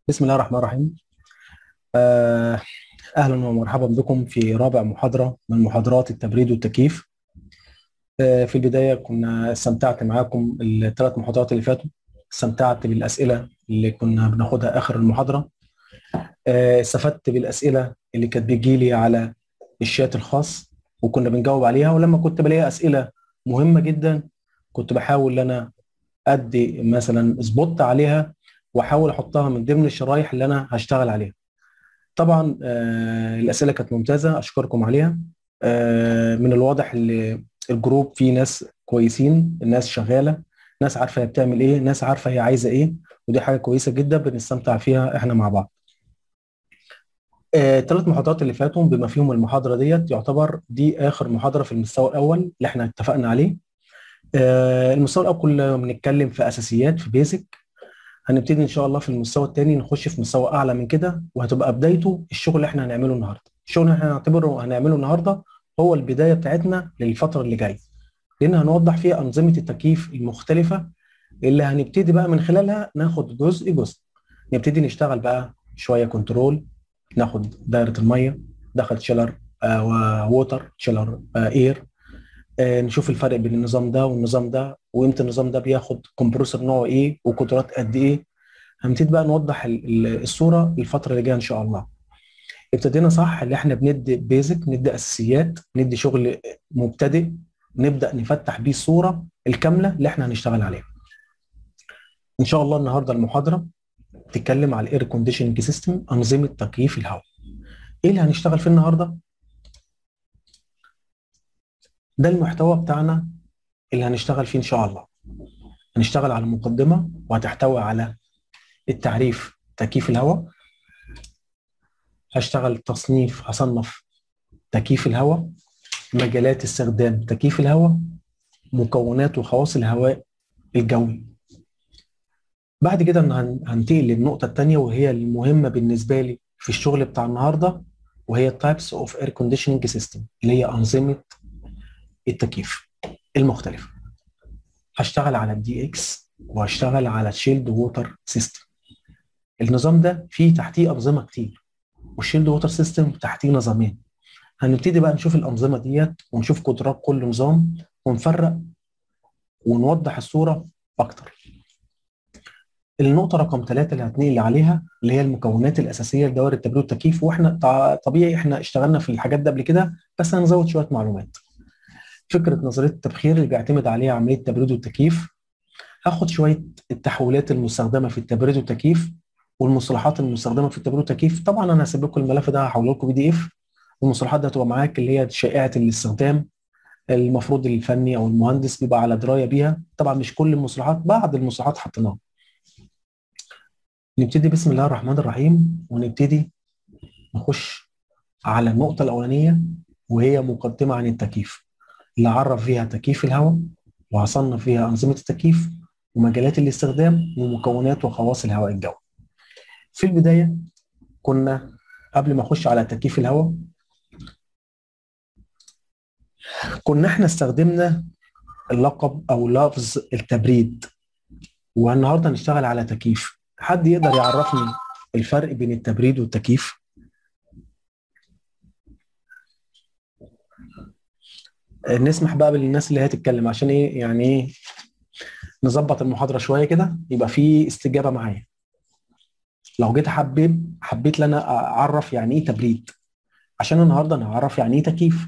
بسم الله الرحمن الرحيم آه، أهلا ومرحبا بكم في رابع محاضرة من محاضرات التبريد والتكييف آه، في البداية كنا استمتعت معاكم الثلاث محاضرات اللي فاتوا استمتعت بالأسئلة اللي كنا بناخدها آخر المحاضرة آه، استفدت بالأسئلة اللي كانت بتجيلي على الشات الخاص وكنا بنجاوب عليها ولما كنت بلاقي أسئلة مهمة جدا كنت بحاول ان انا ادي مثلا سبوت عليها واحاول احطها من ضمن الشرايح اللي انا هشتغل عليها طبعا آه الاسئله كانت ممتازه اشكركم عليها آه من الواضح ان الجروب فيه ناس كويسين الناس شغاله ناس عارفه هي بتعمل ايه ناس عارفه هي عايزه ايه ودي حاجه كويسه جدا بنستمتع فيها احنا مع بعض الثلاث آه محاضرات اللي فاتوا بما فيهم المحاضره ديت يعتبر دي اخر محاضره في المستوى الاول اللي احنا اتفقنا عليه آه المستوى الاول كله بنتكلم في اساسيات في بيزك هنبتدي ان شاء الله في المستوى الثاني نخش في مستوى اعلى من كده وهتبقى بدايته الشغل اللي احنا هنعمله النهارده الشغل اللي احنا هنعتبره هنعمله النهارده هو البدايه بتاعتنا للفتره اللي جايه لان هنوضح فيها انظمه التكييف المختلفه اللي هنبتدي بقى من خلالها ناخد جزء جزء نبتدي نشتغل بقى شويه كنترول ناخد دايره الميه دخل شيلر آه ووتر شيلر آه اير آه نشوف الفرق بين النظام ده والنظام ده وامتى النظام ده بياخد كومبريسور نوعه ايه وقدرات قد ايه هنبتدي بقى نوضح الصوره الفتره اللي جايه ان شاء الله ابتدينا صح اللي احنا بندي بيزك ندي اساسيات ندي شغل مبتدئ نبدا نفتح بيه الصوره الكامله اللي احنا هنشتغل عليها ان شاء الله النهارده المحاضره تتكلم على الاير كونديشننج سيستم انظمه تكييف الهواء ايه اللي هنشتغل فيه النهارده ده المحتوى بتاعنا اللي هنشتغل فيه ان شاء الله هنشتغل على مقدمه وهتحتوي على التعريف تكييف الهواء هشتغل تصنيف هصنف تكييف الهواء مجالات استخدام تكييف الهواء مكونات وخواص الهواء الجوي بعد كده هننتقل للنقطه الثانيه وهي المهمه بالنسبه لي في الشغل بتاع النهارده وهي تايبس اوف اير كونديشننج سيستم اللي هي انظمه التكييف المختلفه هشتغل على الدي اكس وهشتغل على الشيلد ووتر سيستم النظام ده فيه تحتيه انظمه كتير والشيلد ووتر سيستم تحتيه نظامين هنبتدي بقى نشوف الانظمه ديت ونشوف قدرات كل نظام ونفرق ونوضح الصوره اكتر النقطه رقم ثلاثة اللي هتنقل عليها اللي هي المكونات الاساسيه لدوائر التبريد والتكييف واحنا طبيعي احنا اشتغلنا في الحاجات ده قبل كده بس هنزود شويه معلومات فكره نظريه التبخير اللي بيعتمد عليها عمليه التبريد والتكييف هاخد شويه التحولات المستخدمه في التبريد والتكييف والمصطلحات المستخدمه في التبريد والتكييف طبعا انا هسيب لكم الملف ده هحوله لكم بي دي اف المصطلحات دي هتبقى معاك اللي هي شائعه الاستخدام المفروض الفني او المهندس بيبقى على درايه بيها طبعا مش كل المصطلحات بعض المصطلحات حطيناها نبتدي بسم الله الرحمن الرحيم ونبتدي نخش على النقطه الاولانيه وهي مقدمه عن التكييف اللي عرف فيها تكييف الهواء وهصنف فيها انظمه التكييف ومجالات الاستخدام ومكونات وخواص الهواء الجوي. في البدايه كنا قبل ما اخش على تكييف الهواء كنا احنا استخدمنا اللقب او لفظ التبريد والنهارده هنشتغل على تكييف حد يقدر يعرفني الفرق بين التبريد والتكييف نسمح بقى بالناس اللي هي تتكلم عشان ايه يعني ايه نظبط المحاضره شويه كده يبقى في استجابه معايا لو جيت حبيت حبيت ان انا اعرف يعني ايه تبريد عشان النهارده انا هعرف يعني ايه تكييف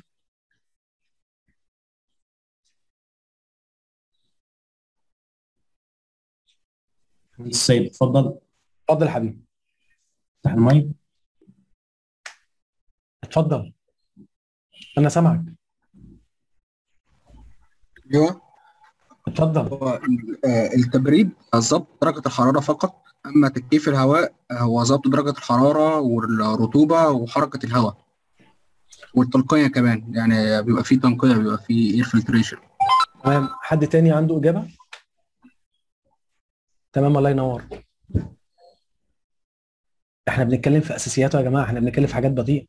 السيد اتفضل اتفضل يا حبيبي افتح المايك اتفضل انا سامعك ايوه اتفضل هو التبريد ضبط درجة الحرارة فقط أما تكييف الهواء هو ضبط درجة الحرارة والرطوبة وحركة الهواء والتنقية كمان يعني بيبقى فيه تنقية بيبقى فيه اير فلتريشن تمام حد تاني عنده إجابة؟ تمام الله ينور احنا بنتكلم في اساسياته يا جماعه احنا بنتكلم في حاجات بطيئه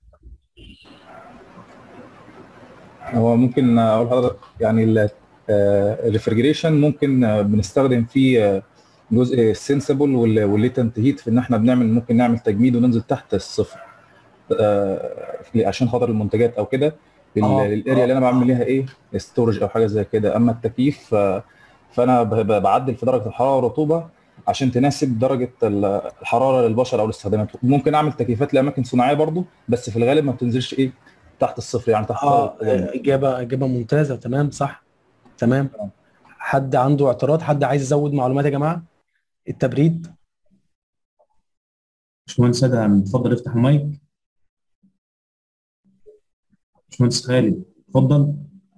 هو ممكن اقول لحضرتك يعني الريفرجريشن ممكن بنستخدم فيه جزء السنسبل والليتنت هيت في ان احنا بنعمل ممكن نعمل تجميد وننزل تحت الصفر آه، عشان خاطر المنتجات او كده ال- آه، الاريا آه، اللي انا بعمل آه. ليها ايه ستورج او حاجه زي كده اما التكييف آه، فانا ب- ب- بعدل في درجه الحراره والرطوبه عشان تناسب درجه ال- الحراره للبشر او الاستخدامات ممكن اعمل تكييفات لاماكن صناعيه برضو بس في الغالب ما بتنزلش ايه تحت الصفر يعني تحت اه التجمد. اجابه اجابه ممتازه تمام صح تمام حد عنده اعتراض حد عايز يزود معلومات يا جماعه التبريد باشمهندس ادهم اتفضل افتح المايك باشمهندس خالد اتفضل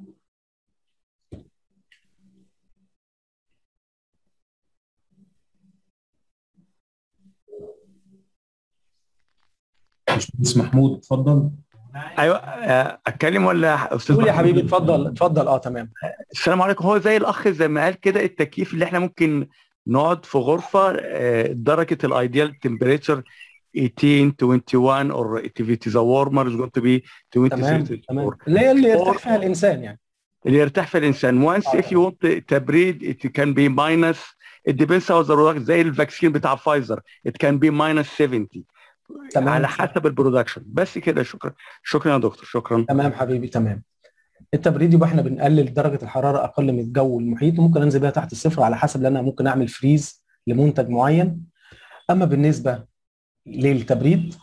باشمهندس محمود اتفضل ايوه آه، اتكلم ولا استاذ قول يا محمود؟ حبيبي اتفضل اتفضل اه تمام السلام عليكم هو زي الاخ زي ما قال كده التكييف اللي احنا ممكن نقعد في غرفه آه، درجه الايديال تمبريتشر 18 21 or if it is a warmer is going to be 20 تمام 34 تمام اللي هي اللي يرتاح Or- فيها الانسان يعني اللي يرتاح في الانسان once if you want تبريد it can be minus it depends on the product زي الفاكسين بتاع فايزر it can be minus 70 تمام. على حسب البرودكشن بس كده شكرا شكرا يا دكتور شكرا تمام حبيبي تمام التبريد يبقى احنا بنقلل درجه الحراره اقل من الجو المحيط وممكن انزل بيها تحت الصفر على حسب ان انا ممكن اعمل فريز لمنتج معين اما بالنسبه للتبريد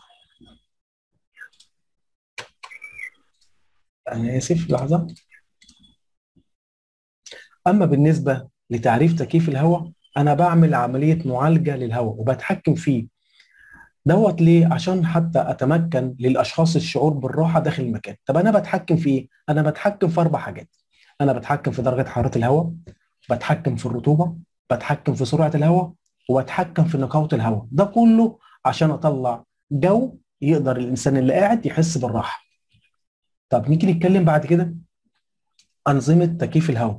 انا اسف لحظه اما بالنسبه لتعريف تكييف الهواء انا بعمل عمليه معالجه للهواء وبتحكم فيه دوت ليه عشان حتى اتمكن للاشخاص الشعور بالراحه داخل المكان طب انا بتحكم في ايه انا بتحكم في اربع حاجات انا بتحكم في درجه حراره الهواء بتحكم في الرطوبه بتحكم في سرعه الهواء وبتحكم في نقاوه الهواء ده كله عشان اطلع جو يقدر الانسان اللي قاعد يحس بالراحه طب نيجي نتكلم بعد كده انظمه تكييف الهواء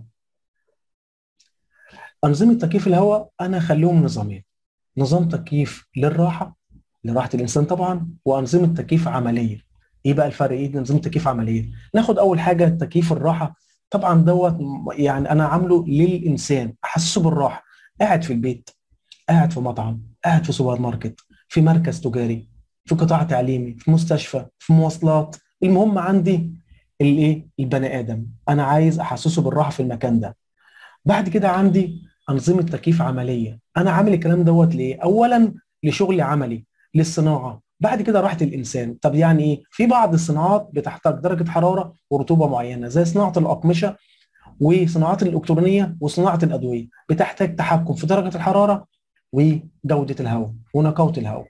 انظمه تكييف الهواء انا اخليهم نظامين نظام تكييف للراحه لراحه الانسان طبعا وانظمه تكييف عمليه ايه بقى الفرق ايه انظمه تكييف عمليه ناخد اول حاجه تكييف الراحه طبعا دوت يعني انا عامله للانسان احسسه بالراحه قاعد في البيت قاعد في مطعم قاعد في سوبر ماركت في مركز تجاري في قطاع تعليمي في مستشفى في مواصلات المهم عندي الايه البني ادم انا عايز احسسه بالراحه في المكان ده بعد كده عندي انظمه تكييف عمليه انا عامل الكلام دوت ليه اولا لشغل عملي للصناعه بعد كده راحه الانسان طب يعني ايه في بعض الصناعات بتحتاج درجه حراره ورطوبه معينه زي صناعه الاقمشه وصناعات الالكترونيه وصناعه الادويه بتحتاج تحكم في درجه الحراره وجوده الهواء ونقاوه الهواء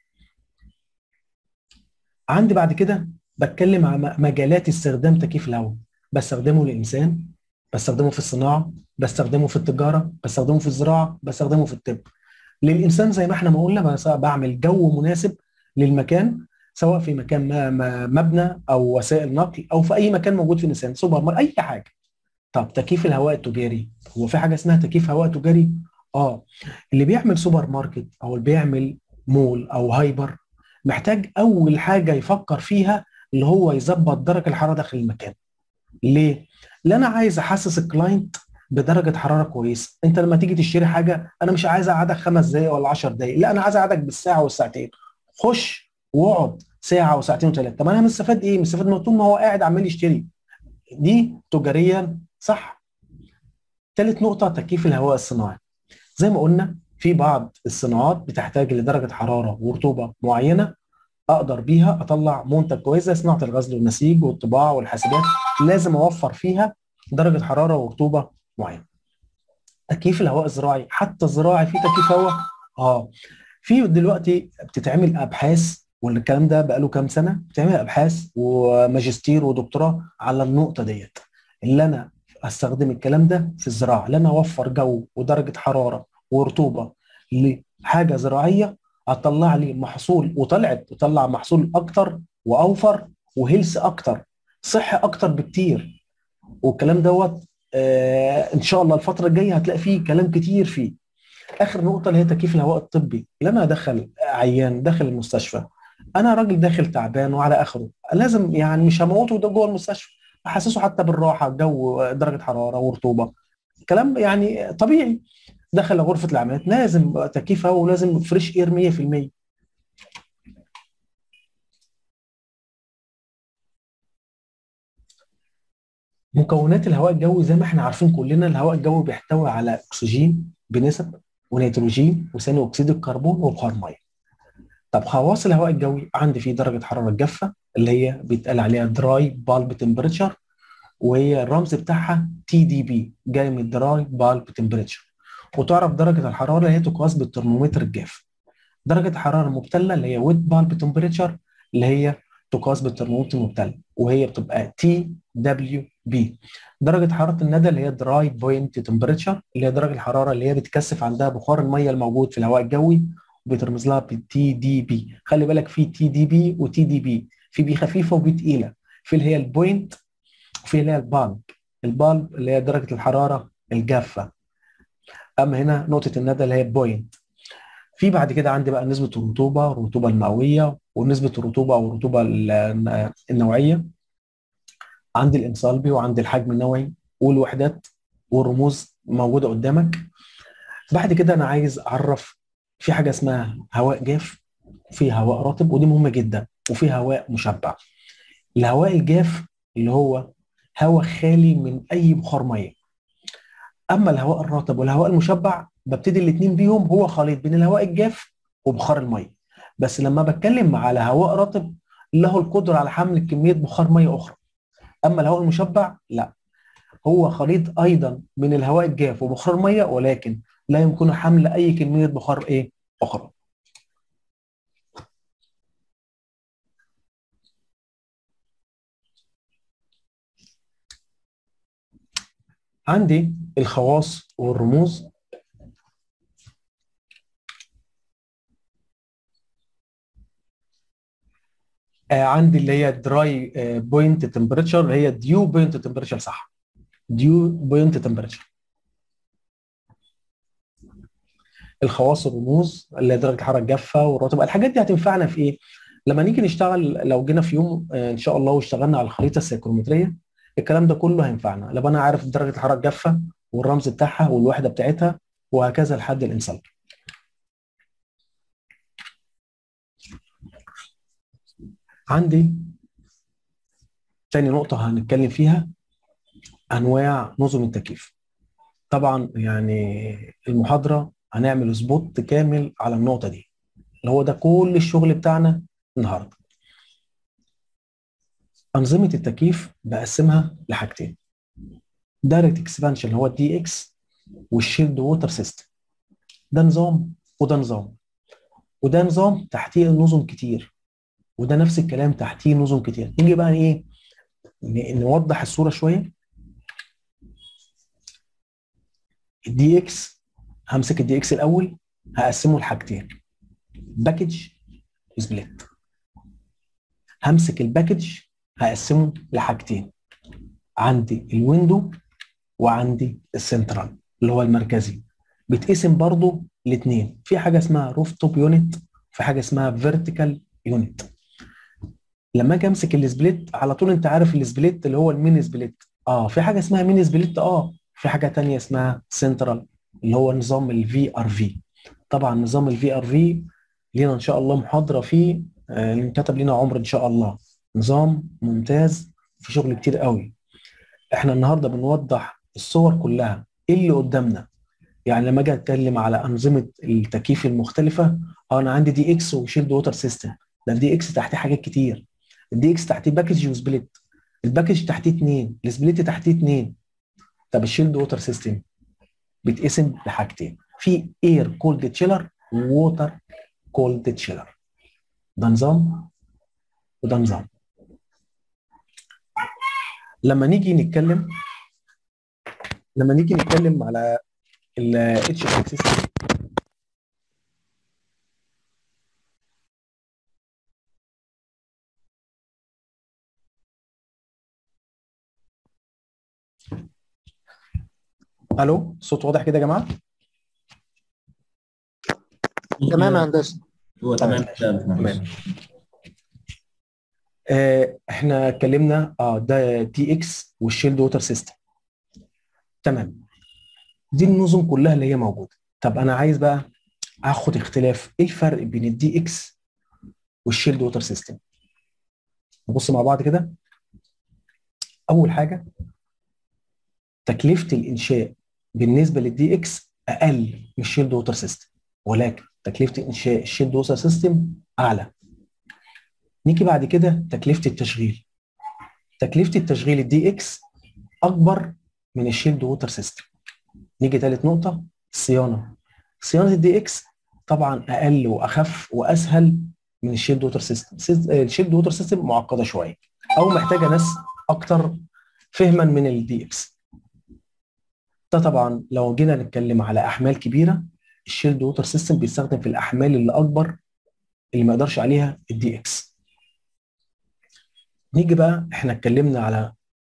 عندي بعد كده بتكلم عن مجالات استخدام تكييف الهواء بستخدمه للانسان بستخدمه في الصناعه بستخدمه في التجاره بستخدمه في الزراعه بستخدمه في الطب للانسان زي ما احنا ما قلنا بس- بعمل جو مناسب للمكان سواء في مكان ما ما مبنى او وسائل نقل او في اي مكان موجود في الانسان سوبر ماركت اي حاجه طب تكييف الهواء التجاري هو في حاجه اسمها تكييف هواء تجاري اه اللي بيعمل سوبر ماركت او اللي بيعمل مول او هايبر محتاج اول حاجه يفكر فيها اللي هو يظبط درجه الحراره داخل المكان ليه لان انا عايز احسس الكلاينت بدرجه حراره كويسه انت لما تيجي تشتري حاجه انا مش عايز اقعدك خمس دقائق ولا 10 دقائق لا انا عايز اقعدك بالساعه والساعتين خش واقعد ساعه وساعتين وثلاثه طب انا مستفاد ايه مستفاد من طول ما هو قاعد عمال يشتري دي تجاريا صح ثالث نقطه تكييف الهواء الصناعي زي ما قلنا في بعض الصناعات بتحتاج لدرجه حراره ورطوبه معينه اقدر بيها اطلع منتج كويس زي صناعه الغزل والنسيج والطباعه والحاسبات لازم اوفر فيها درجه حراره ورطوبه معينه. تكييف الهواء الزراعي حتى الزراعي في تكييف هواء اه في دلوقتي بتتعمل ابحاث والكلام ده بقاله كام سنه بتعمل ابحاث وماجستير ودكتوراه على النقطه ديت اللي انا استخدم الكلام ده في الزراعه اللي انا اوفر جو ودرجه حراره ورطوبه لحاجه زراعيه هتطلع لي محصول وطلعت تطلع محصول اكتر واوفر وهيلث اكتر صحي اكتر بكتير والكلام دوت آه ان شاء الله الفتره الجايه هتلاقي فيه كلام كتير فيه اخر نقطه اللي هي تكييف الهواء الطبي اللي انا ادخل عيان داخل المستشفى انا راجل داخل تعبان وعلى اخره لازم يعني مش هموته ده جوه المستشفى احسسه حتى بالراحه جو درجه حراره ورطوبه كلام يعني طبيعي دخل غرفه العمليات لازم تكييف هواء ولازم فريش اير 100% مكونات الهواء الجوي زي ما احنا عارفين كلنا الهواء الجوي بيحتوي على اكسجين بنسب ونيتروجين وثاني اكسيد الكربون وبخار ميه. طب خواص الهواء الجوي عندي فيه درجه حراره جافه اللي هي بيتقال عليها دراي بالب تمبريتشر وهي الرمز بتاعها تي دي بي جاي من دراي بالب تمبريتشر وتعرف درجه الحراره اللي هي تقاس بالترمومتر الجاف. درجه الحراره المبتله اللي هي ويت بالب تمبريتشر اللي هي تقاس بالترمومتر المبتل وهي بتبقى تي دبليو بي درجه حراره الندى اللي هي دراي بوينت تمبريتشر اللي هي درجه الحراره اللي هي بتكثف عندها بخار الميه الموجود في الهواء الجوي وبترمز لها بالتي دي بي خلي بالك في تي دي بي وتي دي بي في بي خفيفه وبي تقيله في اللي هي البوينت وفي اللي هي البالب البالب اللي هي درجه الحراره الجافه اما هنا نقطه الندى اللي هي بوينت في بعد كده عندي بقى نسبه الرطوبه الرطوبه المئويه ونسبه الرطوبه او الرطوبه النوعيه عندي الانصالبي وعندي الحجم النوعي والوحدات والرموز موجوده قدامك بعد كده انا عايز اعرف في حاجه اسمها هواء جاف وفي هواء رطب ودي مهمه جدا وفي هواء مشبع الهواء الجاف اللي هو هواء خالي من اي بخار ميه اما الهواء الرطب والهواء المشبع ببتدي الاثنين بيهم هو خليط بين الهواء الجاف وبخار الميه بس لما بتكلم على هواء رطب له القدره على حمل كميه بخار ميه اخرى اما الهواء المشبع لا هو خليط ايضا من الهواء الجاف وبخار ميه ولكن لا يمكن حمل اي كميه بخار ايه اخرى عندي الخواص والرموز عندي اللي هي دراي بوينت تمبريتشر اللي هي ديو بوينت تمبريتشر صح ديو بوينت تمبريتشر الخواص الرموز اللي هي درجه الحراره الجافه والرطوبه الحاجات دي هتنفعنا في ايه؟ لما نيجي نشتغل لو جينا في يوم ان شاء الله واشتغلنا على الخريطه السيكرومتريه الكلام ده كله هينفعنا لو انا عارف درجه الحراره الجافه والرمز بتاعها والوحده بتاعتها وهكذا لحد الانسان عندي تاني نقطة هنتكلم فيها أنواع نظم التكييف طبعا يعني المحاضرة هنعمل سبوت كامل على النقطة دي اللي هو ده كل الشغل بتاعنا النهاردة أنظمة التكييف بقسمها لحاجتين دايركت اكسبانشن اللي هو الدي اكس والشيلد ووتر سيستم ده نظام وده نظام وده نظام تحتيه نظم كتير وده نفس الكلام تحتيه نظم كتير نيجي بقى ايه نوضح الصوره شويه الدي اكس همسك الدي اكس الاول هقسمه لحاجتين باكج وسبليت همسك الباكج هقسمه لحاجتين عندي الويندو وعندي السنترال اللي هو المركزي بيتقسم برضه لاثنين في حاجه اسمها روف توب يونت في حاجه اسمها فيرتيكال يونت لما اجي امسك السبليت على طول انت عارف السبليت اللي هو الميني سبليت اه في حاجه اسمها ميني سبليت اه في حاجه تانية اسمها سنترال اللي هو نظام الفي ار في طبعا نظام الفي ار في لينا ان شاء الله محاضره فيه آه كتب لنا عمر ان شاء الله نظام ممتاز في شغل كتير قوي احنا النهارده بنوضح الصور كلها ايه اللي قدامنا يعني لما اجي اتكلم على انظمه التكييف المختلفه اه انا عندي دي اكس وشيلد ووتر سيستم ده الدي اكس تحتيه حاجات كتير الدي اكس تحتيه باكج وسبليت الباكج تحتيه اثنين السبليت تحتيه اثنين طب الشيلد ووتر سيستم بيتقسم لحاجتين في اير كولد تشيلر ووتر كولد تشيلر ده نظام وده نظام لما نيجي نتكلم لما نيجي نتكلم على الاتش ار سيستم الو الصوت واضح كده يا جماعه تمام يا هندسه هو تمام تمام آه احنا اتكلمنا اه ده تي اكس والشيلد ووتر سيستم تمام دي النظم كلها اللي هي موجوده طب انا عايز بقى اخد اختلاف ايه الفرق بين الدي اكس والشيلد ووتر سيستم نبص مع بعض كده اول حاجه تكلفه الانشاء بالنسبه للدي اكس اقل من الشيلد ووتر سيستم ولكن تكلفه انشاء الشيلد ووتر سيستم اعلى نيجي بعد كده تكلفه التشغيل تكلفه التشغيل الدي اكس اكبر من الشيلد ووتر سيستم نيجي ثالث نقطه الصيانه صيانه الدي اكس طبعا اقل واخف واسهل من الشيلد ووتر سيستم الشيلد ووتر سيستم معقده شويه او محتاجه ناس اكتر فهما من الدي اكس ده طبعا لو جينا نتكلم على احمال كبيره الشيلد ووتر سيستم بيستخدم في الاحمال اللي اكبر اللي ما يقدرش عليها الدي اكس نيجي بقى احنا اتكلمنا على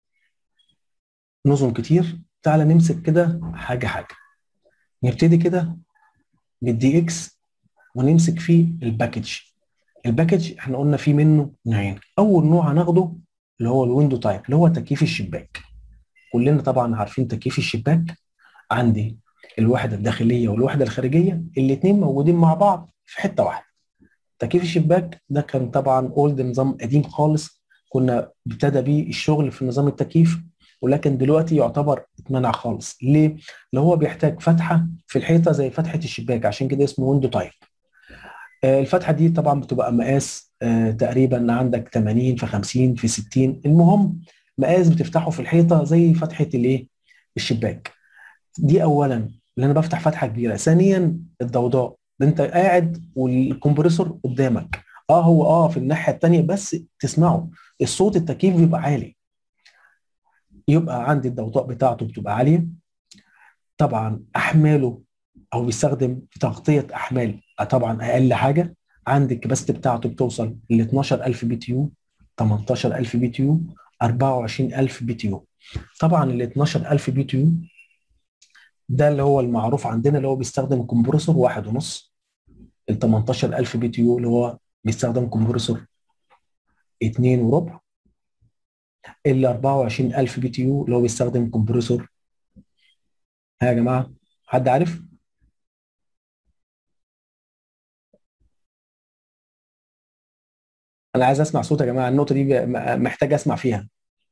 نظم كتير تعالى نمسك كده حاجه حاجه نبتدي كده بالدي اكس ونمسك فيه الباكج الباكج احنا قلنا فيه منه نوعين اول نوع هناخده اللي هو الويندو تايب اللي هو تكييف الشباك كلنا طبعا عارفين تكييف الشباك عندي الوحده الداخليه والوحده الخارجيه الاثنين موجودين مع بعض في حته واحده تكييف الشباك ده كان طبعا اولد نظام قديم خالص كنا ابتدى بيه الشغل في نظام التكييف ولكن دلوقتي يعتبر اتمنع خالص ليه؟ اللي هو بيحتاج فتحه في الحيطه زي فتحه الشباك عشان كده اسمه ويندو تايب آه الفتحه دي طبعا بتبقى مقاس آه تقريبا عندك 80 في 50 في 60 المهم مقاس بتفتحه في الحيطه زي فتحه الايه؟ الشباك دي اولا اللي انا بفتح فتحه كبيره ثانيا الضوضاء انت قاعد والكمبريسور قدامك اه هو اه في الناحيه الثانيه بس تسمعه الصوت التكييف بيبقى عالي يبقى عندي الضوضاء بتاعته بتبقى عاليه طبعا احماله او بيستخدم في تغطيه احمال طبعا اقل حاجه عندي الكباستي بتاعته بتوصل ل 12000 بي تي يو 18000 بي تي يو 24000 بي تي يو طبعا ال 12000 بي تي يو ده اللي هو المعروف عندنا اللي هو بيستخدم كومبريسور واحد ونص ال 18000 بي تي يو اللي هو بيستخدم كومبريسور اتنين وربع ال 24000 بي تي يو اللي هو بيستخدم كومبريسور ها يا جماعه حد عارف؟ انا عايز اسمع صوت يا جماعه النقطه دي محتاج اسمع فيها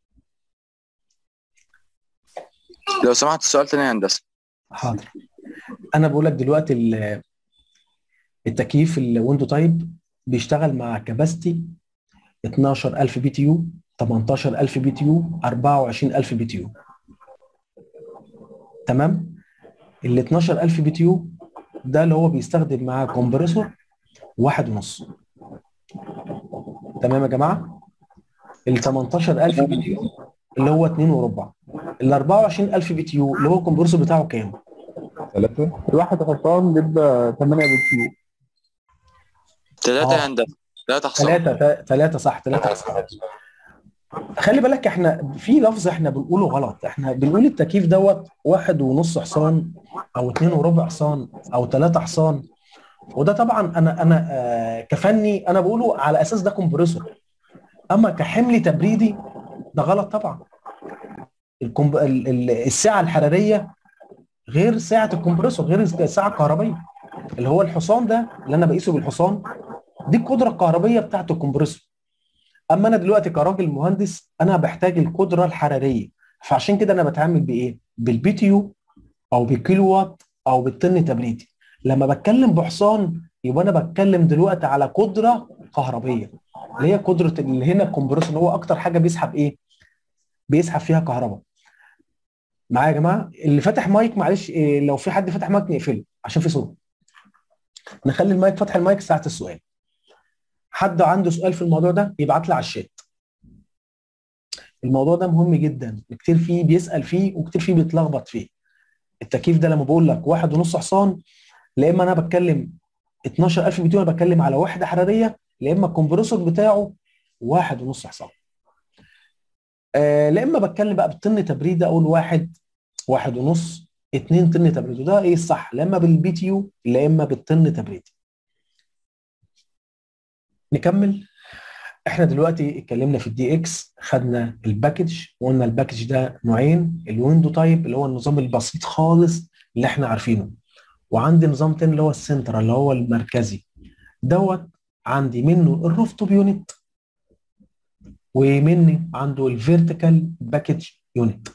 لو سمحت السؤال تاني يا هندسه حاضر انا بقول لك دلوقتي التكييف الويندو تايب بيشتغل مع كباستي 12000 بي تي يو 18000 بي تي يو 24000 بي تي يو تمام ال 12000 بي تي يو ده اللي هو بيستخدم معاه كومبريسور واحد ونص تمام يا جماعه ال 18000 بي تي يو اللي هو 2 وربع ال 24000 بي تي يو اللي هو الكمبرسور بتاعه كام؟ ثلاثة الواحد حصان بيبقى 8 بي تي يو ثلاثة آه. يا هندسه ثلاثة حصان ثلاثة ثلاثة صح ثلاثة صح خلي بالك احنا في لفظ احنا بنقوله غلط احنا بنقول التكييف دوت واحد ونص حصان او اتنين وربع حصان او ثلاثة حصان وده طبعا انا انا آه كفني انا بقوله على اساس ده كومبريسور اما كحمل تبريدي ده غلط طبعا الكمب... ال- ال- السعه الحراريه غير سعه الكمبريسور غير السعه الكهربيه اللي هو الحصان ده اللي انا بقيسه بالحصان دي القدره الكهربيه بتاعت الكمبريسور اما انا دلوقتي كراجل مهندس انا بحتاج القدره الحراريه فعشان كده انا بتعامل بايه بالبي تي يو او بالكيلو وات او بالطن تبريدي لما بتكلم بحصان يبقى انا بتكلم دلوقتي على قدره كهربيه اللي هي قدره اللي هنا الكمبريسور اللي هو اكتر حاجه بيسحب ايه بيسحب فيها كهرباء معايا يا جماعه اللي فاتح مايك معلش إيه لو في حد فاتح مايك نقفله عشان في صوت نخلي المايك فتح المايك ساعه السؤال حد عنده سؤال في الموضوع ده يبعت لي على الشات الموضوع ده مهم جدا كتير فيه بيسال فيه وكتير فيه بيتلخبط فيه التكييف ده لما بقول لك واحد ونص حصان لا اما انا بتكلم 12000 بي تي انا بتكلم على وحده حراريه لا اما الكمبريسور بتاعه واحد ونص حصان آه لا اما بتكلم بقى بالطن تبريد اقول واحد واحد ونص اتنين طن تبريد وده ايه الصح لا اما بالبي تي يو لا اما بالطن تبريد نكمل احنا دلوقتي اتكلمنا في الدي اكس خدنا الباكج وقلنا الباكج ده نوعين الويندو تايب اللي هو النظام البسيط خالص اللي احنا عارفينه وعندي نظام تاني اللي هو السنترال اللي هو المركزي دوت عندي منه الروف توب يونت ومني عنده الفيرتيكال باكج يونت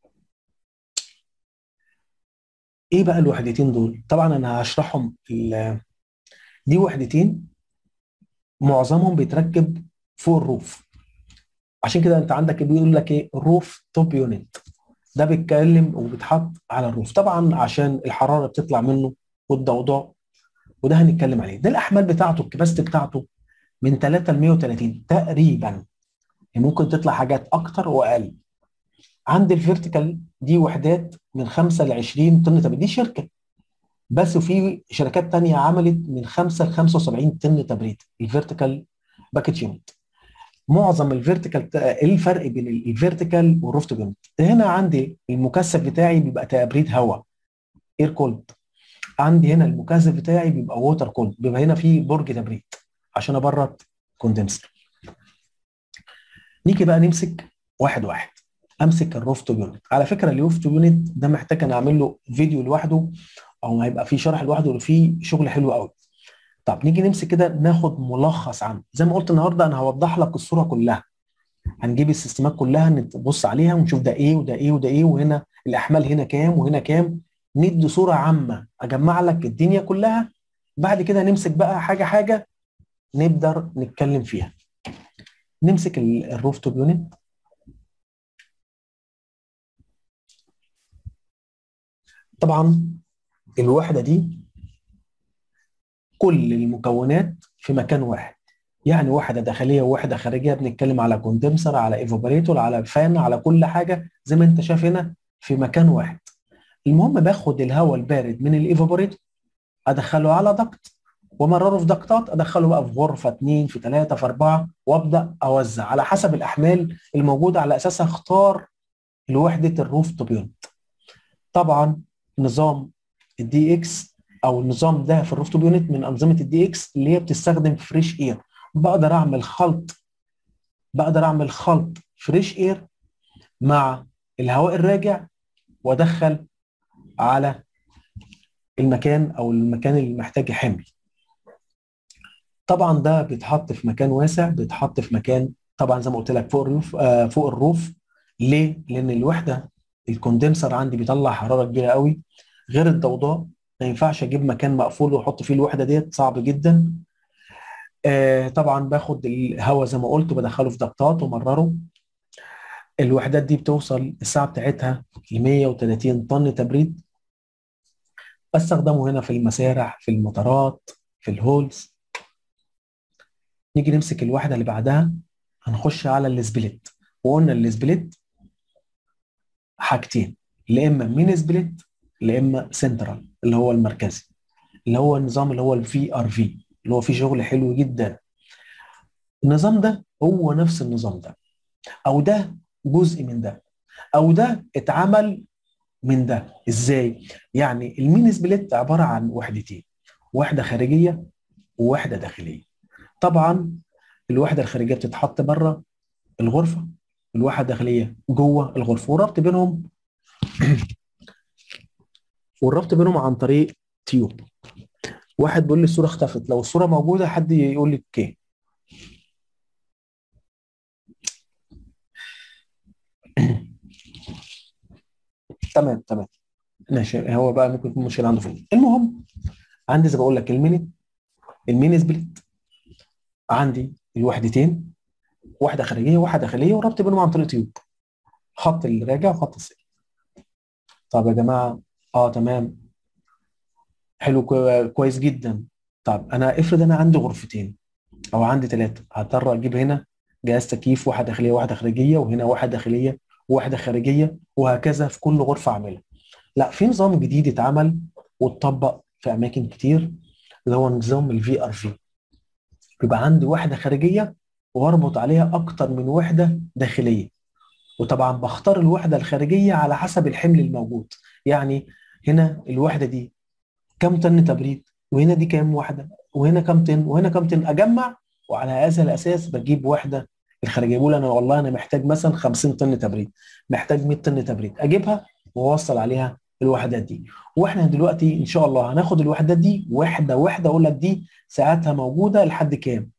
ايه بقى الوحدتين دول طبعا انا هشرحهم ال- دي وحدتين معظمهم بيتركب فوق الروف عشان كده انت عندك بيقول لك ايه روف توب يونت ده بيتكلم وبيتحط على الروف طبعا عشان الحراره بتطلع منه والضوضاء وده هنتكلم عليه ده الاحمال بتاعته الكباستي بتاعته من 3 ل 130 تقريبا يعني ممكن تطلع حاجات اكتر واقل عند الفيرتيكال دي وحدات من 5 ل 20 طن تبريد دي شركه بس وفي شركات تانية عملت من 5 ل 75 طن تبريد الفيرتيكال باكج يونت معظم الفيرتيكال ايه الفرق بين الفيرتيكال والروف يونت هنا عندي المكثف بتاعي بيبقى تبريد هواء اير كولد عندي هنا المكثف بتاعي بيبقى ووتر كولد بيبقى هنا في برج تبريد عشان ابرد كوندنسر نيجي بقى نمسك واحد واحد امسك الروف توب يونت على فكره الروف توب يونت ده محتاج انا اعمل له فيديو لوحده او هيبقى فيه شرح لوحده وفيه شغل حلو قوي طب نيجي نمسك كده ناخد ملخص عنه زي ما قلت النهارده انا هوضح لك الصوره كلها هنجيب السيستمات كلها نبص عليها ونشوف ده ايه وده ايه وده ايه وهنا الاحمال هنا كام وهنا كام ندي صوره عامه اجمع لك الدنيا كلها بعد كده نمسك بقى حاجه حاجه نقدر نتكلم فيها نمسك الروف توب يونت طبعا الوحده دي كل المكونات في مكان واحد يعني واحده داخليه وواحده خارجيه بنتكلم على كوندنسر على ايفوبريتور على فان على كل حاجه زي ما انت شايف هنا في مكان واحد المهم باخد الهواء البارد من الايفوبريتور ادخله على ضغط ومرره في ضغطات ادخله بقى في غرفه اثنين في ثلاثه في اربعه وابدا اوزع على حسب الاحمال الموجوده على اساسها اختار لوحده الروف توب يونت طبعا نظام الدي اكس او النظام ده في الروف توب يونت من انظمه الدي اكس اللي هي بتستخدم فريش اير بقدر اعمل خلط بقدر اعمل خلط فريش اير مع الهواء الراجع وادخل على المكان او المكان اللي محتاج حمل طبعا ده بيتحط في مكان واسع بيتحط في مكان طبعا زي ما قلت لك فوق الروف آه فوق الروف ليه؟ لان الوحده الكوندنسر عندي بيطلع حراره كبيره قوي غير الضوضاء ما ينفعش اجيب مكان مقفول واحط فيه الوحده ديت صعب جدا آه طبعا باخد الهواء زي ما قلت بدخله في ضغطات ومرره الوحدات دي بتوصل الساعه بتاعتها ل 130 طن تبريد بستخدمه هنا في المسارح في المطارات في الهولز نيجي نمسك الوحده اللي بعدها هنخش على السبليت وقلنا السبليت حاجتين لا اما مين سبليت لا اما سنترال اللي هو المركزي اللي هو النظام اللي هو الفي ار في اللي هو فيه شغل حلو جدا النظام ده هو نفس النظام ده او ده جزء من ده او ده اتعمل من ده ازاي يعني المين سبليت عباره عن وحدتين واحده خارجيه وواحده داخليه طبعا الوحده الخارجيه بتتحط بره الغرفه الواحده الداخليه جوه الغرفه والربط بينهم والربط بينهم عن طريق تيوب واحد بيقول لي الصوره اختفت لو الصوره موجوده حد يقول لي اوكي تمام تمام ماشي هو بقى ممكن يكون مشكله عنده فين المهم عندي زي ما بقول لك الميني الميني سبليت عندي الوحدتين واحده خارجيه وواحده داخليه وربط بينهم عن طريق تيوب خط الراجع وخط السير طب يا جماعه اه تمام حلو كويس جدا طب انا افرض انا عندي غرفتين او عندي ثلاثه هضطر اجيب هنا جهاز تكييف واحده داخليه واحده خارجيه وهنا واحده داخليه وواحده خارجيه وهكذا في كل غرفه اعملها لا في نظام جديد اتعمل واتطبق في اماكن كتير اللي هو نظام الفي ار في بيبقى عندي واحده خارجيه واربط عليها اكتر من وحده داخليه وطبعا بختار الوحده الخارجيه على حسب الحمل الموجود يعني هنا الوحده دي كم طن تبريد وهنا دي كام واحده وهنا كم طن وهنا كم طن اجمع وعلى هذا الاساس بجيب وحده الخارجيه بقول انا والله انا محتاج مثلا 50 طن تبريد محتاج 100 طن تبريد اجيبها واوصل عليها الوحدات دي واحنا دلوقتي ان شاء الله هناخد الوحدات دي واحده واحده اقول لك دي ساعتها موجوده لحد كام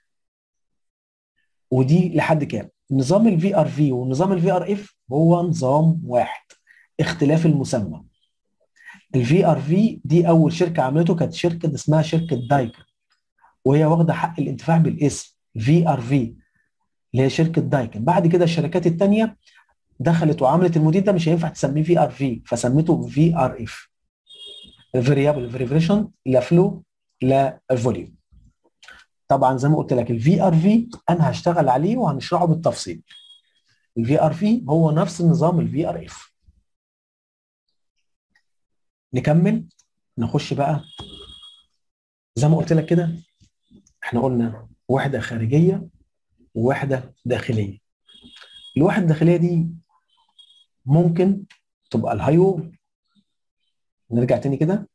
ودي لحد كام نظام الفي ار في ونظام الفي ار اف هو نظام واحد اختلاف المسمى الفي ار في دي اول شركه عملته كانت شركه اسمها شركه دايكن وهي واخده حق الانتفاع بالاسم في ار في اللي هي شركه دايكن بعد كده الشركات الثانيه دخلت وعملت الموديل ده مش هينفع تسميه في ار في فسميته في ار اف فاريبل فيريفريشن لا فلو لا فوليوم طبعا زي ما قلت لك الفي ار في انا هشتغل عليه وهنشرحه بالتفصيل الفي ار في هو نفس نظام الفي ار اف نكمل نخش بقى زي ما قلت لك كده احنا قلنا وحده خارجيه ووحده داخليه الوحده الداخليه دي ممكن تبقى الهاي وول نرجع تاني كده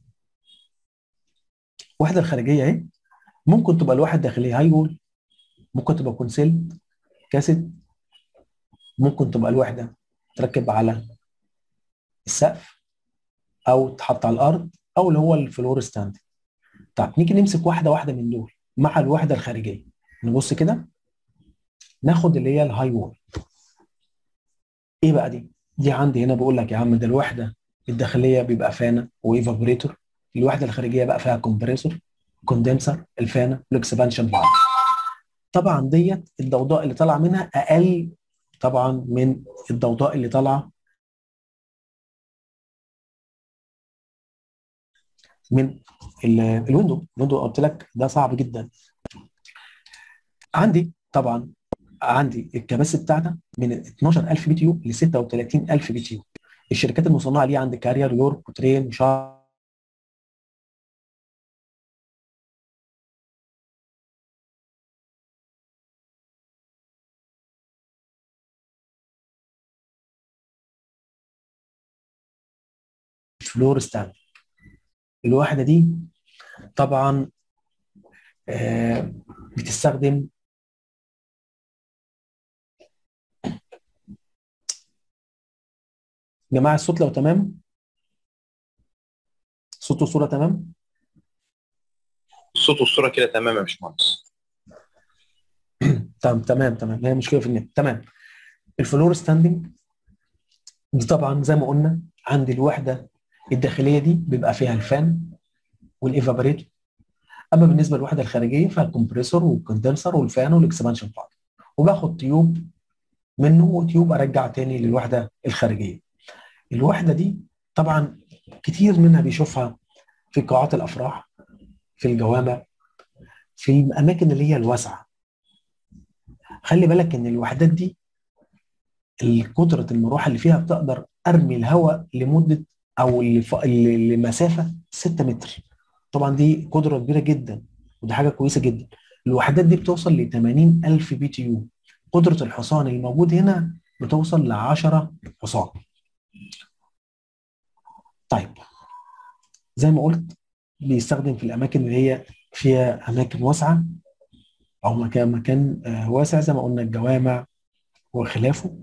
الوحده الخارجيه اهي ممكن تبقى الوحده الداخليه هاي وول ممكن تبقى كونسيل كاسيت ممكن تبقى الوحده تركب على السقف او تحط على الارض او اللي هو الفلور ستاند طب نيجي نمسك واحده واحده من دول مع الوحده الخارجيه نبص كده ناخد اللي هي الهاي وول ايه بقى دي دي عندي هنا بقول لك يا عم ده الوحده الداخليه بيبقى فانا وايفابوريتور الوحده الخارجيه بقى فيها كومبريسور كوندنسر الفانا والاكسبانشن فالف طبعا ديت الضوضاء اللي طالعه منها اقل طبعا من الضوضاء اللي طالعه من الويندو الويندو قلت لك ده صعب جدا عندي طبعا عندي الكباسيتي بتاعنا من 12000 بي تي يو ل 36000 بي تي يو الشركات المصنعه ليه عندي كارير يورك وترين شار فلور ستاند الواحده دي طبعا آه بتستخدم جماعه الصوت لو تمام صوت والصوره تمام الصوت والصوره كده تمام يا باشمهندس تمام تمام تمام هي مشكله في النت تمام الفلور ستاندنج دي طبعا زي ما قلنا عندي الوحده الداخليه دي بيبقى فيها الفان والايفابوريتور اما بالنسبه للوحده الخارجيه فالكمبريسور والكوندنسر والفان والاكسبانشن فالف وباخد تيوب منه وتيوب ارجع تاني للوحده الخارجيه الوحده دي طبعا كتير منها بيشوفها في قاعات الافراح في الجوامع في الاماكن اللي هي الواسعه خلي بالك ان الوحدات دي قدره المروحه اللي فيها بتقدر ارمي الهواء لمده او لف... لمسافه 6 متر طبعا دي قدره كبيره جدا ودي حاجه كويسه جدا الوحدات دي بتوصل ل 80000 بي تي يو قدره الحصان الموجود هنا بتوصل ل 10 حصان طيب زي ما قلت بيستخدم في الاماكن اللي هي فيها اماكن واسعه او مكان مكان واسع زي ما قلنا الجوامع وخلافه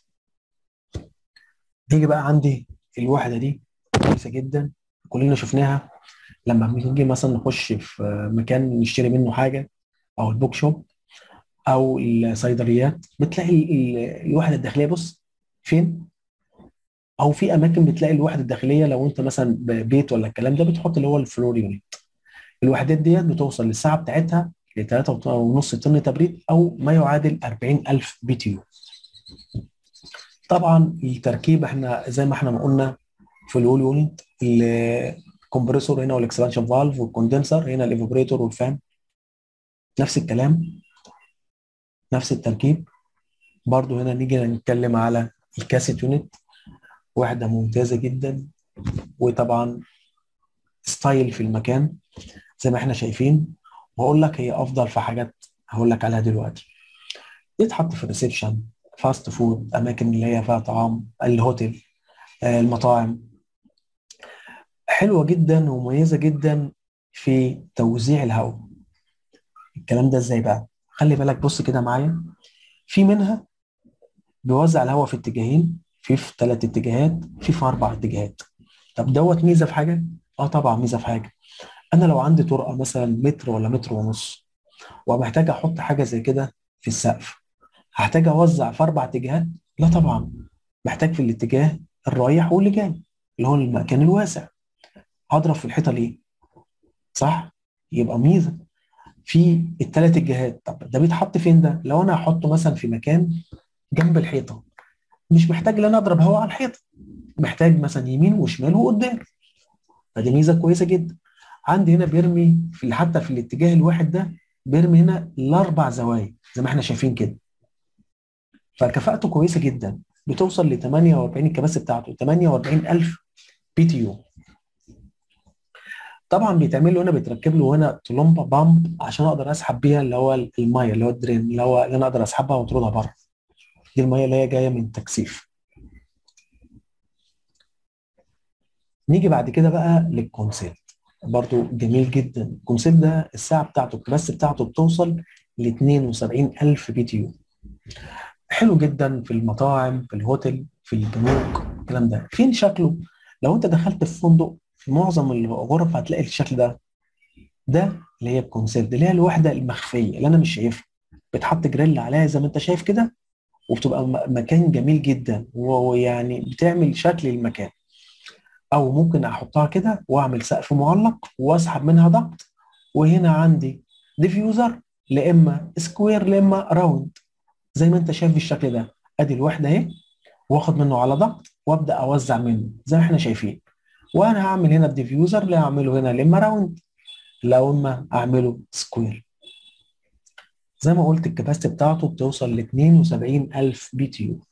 نيجي بقى عندي الوحده دي كويسه جدا كلنا شفناها لما بنيجي مثلا نخش في مكان نشتري منه حاجه او البوك شوب او الصيدليات بتلاقي الوحده الداخليه بص فين او في اماكن بتلاقي الوحده الداخليه لو انت مثلا بيت ولا الكلام ده بتحط اللي هو الفلور يونت الوحدات ديت بتوصل للساعه بتاعتها ل 3.5 طن تبريد او ما يعادل 40000 بي تي يو طبعا التركيب احنا زي ما احنا ما قلنا في الاول يونت الكمبريسور هنا والاكسبانشن فالف والكوندنسر هنا الايفابوريتور والفان نفس الكلام نفس التركيب برضو هنا نيجي نتكلم على الكاسيت يونت واحده ممتازه جدا وطبعا ستايل في المكان زي ما احنا شايفين واقول لك هي افضل في حاجات هقول لك عليها دلوقتي يتحط في الريسبشن فاست فود اماكن اللي هي فيها طعام الهوتيل المطاعم حلوه جدا ومميزه جدا في توزيع الهواء الكلام ده ازاي بقى خلي بالك بص كده معايا في منها بيوزع الهواء في اتجاهين في في ثلاث اتجاهات في في اربع اتجاهات طب دوت ميزه في حاجه اه طبعا ميزه في حاجه انا لو عندي طرقه مثلا متر ولا متر ونص ومحتاج احط حاجه زي كده في السقف هحتاج اوزع في اربع اتجاهات لا طبعا محتاج في الاتجاه الرايح واللي جاي اللي هو المكان الواسع هضرب في الحيطه ليه صح يبقى ميزه في الثلاث اتجاهات طب ده بيتحط فين ده لو انا هحطه مثلا في مكان جنب الحيطه مش محتاج ان انا اضرب هواء على الحيطه محتاج مثلا يمين وشمال وقدام فدي ميزه كويسه جدا عندي هنا بيرمي في حتى في الاتجاه الواحد ده بيرمي هنا الاربع زوايا زي ما احنا شايفين كده فكفاءته كويسه جدا بتوصل ل 48 الكباسه بتاعته 48000 بي تي يو طبعا بيتعمل له هنا بيتركب له هنا طلمبه بامب عشان اقدر اسحب بيها اللي هو الميه اللي هو الدرين اللي هو اللي انا اقدر اسحبها واطردها بره دي الميه اللي هي جايه من التكثيف نيجي بعد كده بقى للكونسيل برضو جميل جدا الكونسيل ده الساعه بتاعته الكباسه بتاعته بتوصل ل 72000 بي تي يو حلو جدا في المطاعم في الهوتل في البنوك الكلام ده فين شكله لو انت دخلت في فندق في معظم الغرف هتلاقي الشكل ده ده اللي هي الكونسيرت اللي هي الوحده المخفيه اللي انا مش شايفها بتحط جريل عليها زي ما انت شايف كده وبتبقى م- مكان جميل جدا ويعني بتعمل شكل المكان او ممكن احطها كده واعمل سقف معلق واسحب منها ضغط وهنا عندي ديفيوزر لا اما سكوير لا اما راوند زي ما انت شايف بالشكل ده ادي الوحده اهي واخد منه على ضغط وابدا اوزع منه زي ما احنا شايفين وانا هعمل هنا الديفيوزر اللي هعمله هنا لا اما راوند لا اما اعمله سكوير زي ما قلت الكباستي بتاعته بتوصل ل 72000 بي تي يو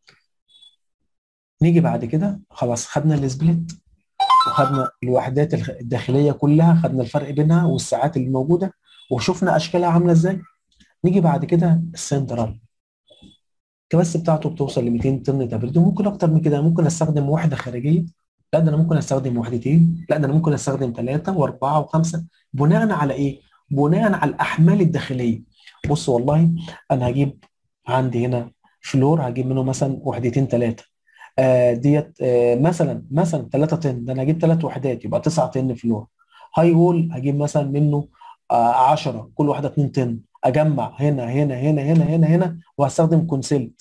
نيجي بعد كده خلاص خدنا السبليت وخدنا الوحدات الخ- الداخليه كلها خدنا الفرق بينها والساعات اللي موجوده وشفنا اشكالها عامله ازاي نيجي بعد كده السنترال الكباستي بتاعته بتوصل ل 200 طن تبريد وممكن اكتر من كده ممكن استخدم وحده خارجيه لا ده انا ممكن استخدم وحدتين لا ده انا ممكن استخدم ثلاثه واربعه وخمسه بناء على ايه؟ بناء على الاحمال الداخليه بص والله انا هجيب عندي هنا فلور هجيب منه مثلا وحدتين ثلاثه آه ديت آه مثلا مثلا 3 طن ده انا هجيب ثلاث وحدات يبقى 9 طن فلور هاي وول هجيب مثلا منه آه 10 كل واحده 2 طن اجمع هنا هنا هنا هنا هنا هنا وهستخدم كونسيلت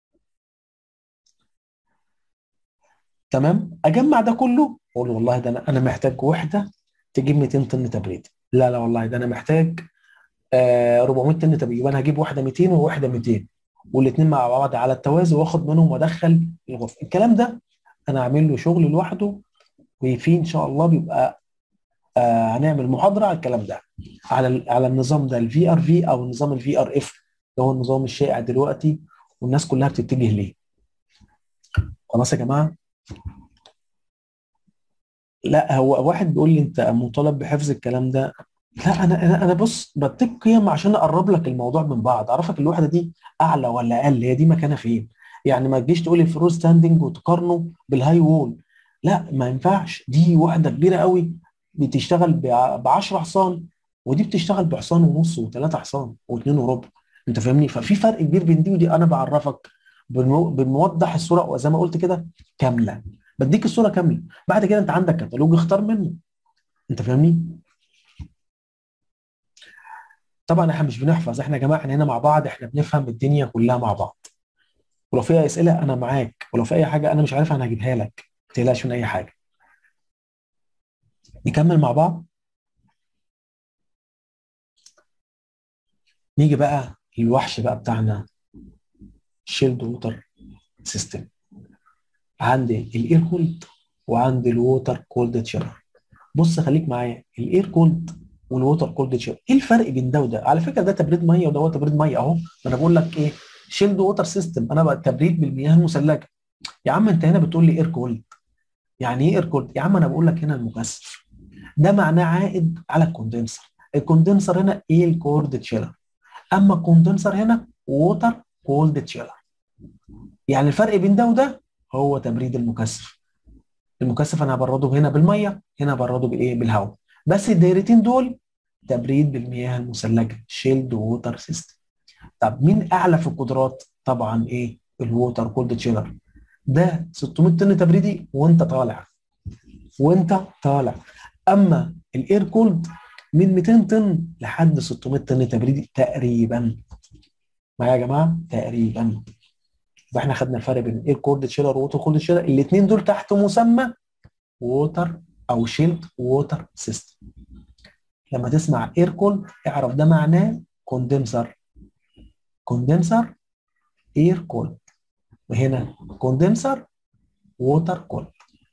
تمام اجمع ده كله اقول والله ده انا انا محتاج وحده تجيب 200 طن تبريد لا لا والله ده انا محتاج آه 400 طن تبريد يبقى انا هجيب واحده 200 وواحده 200 والاثنين مع بعض على التوازي واخد منهم وادخل الغرفه الكلام ده انا اعمل له شغل لوحده وفي ان شاء الله بيبقى آه هنعمل محاضره على الكلام ده على ال- على النظام ده الفي ار في او نظام الفي ار اف اللي هو النظام الشائع دلوقتي والناس كلها بتتجه ليه خلاص يا جماعه لا هو واحد بيقول لي انت مطالب بحفظ الكلام ده لا انا انا انا بص بتك قيم عشان اقرب لك الموضوع من بعض اعرفك الوحده دي اعلى ولا اقل هي دي مكانها فين يعني ما تجيش تقول الفلور ستاندنج وتقارنه بالهاي وول لا ما ينفعش دي وحده كبيره قوي بتشتغل ب 10 حصان ودي بتشتغل بحصان ونص وثلاثه حصان واثنين وربع انت فاهمني ففي فرق كبير بين دي ودي انا بعرفك بنو- بنوضح الصوره وزي ما قلت كده كامله بديك الصوره كامله بعد كده انت عندك كتالوج اختار منه انت فاهمني طبعا احنا مش بنحفظ احنا يا جماعه احنا هنا مع بعض احنا بنفهم الدنيا كلها مع بعض ولو في اسئله انا معاك ولو في اي حاجه انا مش عارفها انا هجيبها لك ما تقلقش من اي حاجه نكمل مع بعض نيجي بقى للوحش بقى بتاعنا شيلد ووتر سيستم عندي الاير كولد وعندي الووتر كولد تشيلر بص خليك معايا الاير كولد والووتر كولد تشيلر ايه الفرق بين ده وده على فكره ده تبريد ميه وده هو تبريد ميه اهو ما انا بقول لك ايه شيلد ووتر سيستم انا بقى تبريد بالمياه المثلجه يا عم انت هنا بتقول لي اير كولد يعني ايه اير كولد يا عم انا بقول لك هنا المكثف ده معناه عائد على الكوندنسر الكوندنسر هنا ايه الكولد تشيلر اما الكوندنسر هنا ووتر كولد تشيلر يعني الفرق بين ده وده هو تبريد المكثف المكثف انا هبرده هنا بالميه هنا هبرده بالايه بالهواء بس الدايرتين دول تبريد بالمياه المثلجه شيلد ووتر سيستم طب مين اعلى في القدرات طبعا ايه الووتر كولد تشيلر ده 600 طن تبريدي وانت طالع وانت طالع اما الاير كولد من 200 طن لحد 600 طن تبريدي تقريبا معايا يا جماعه تقريبا يبقى احنا خدنا الفرق بين الاير كولد تشيلر ووتر كولد تشيلر الاثنين دول تحت مسمى ووتر او شيلد ووتر سيستم لما تسمع اير كولد اعرف ده معناه كوندنسر كوندنسر اير كولد وهنا كوندنسر ووتر كولد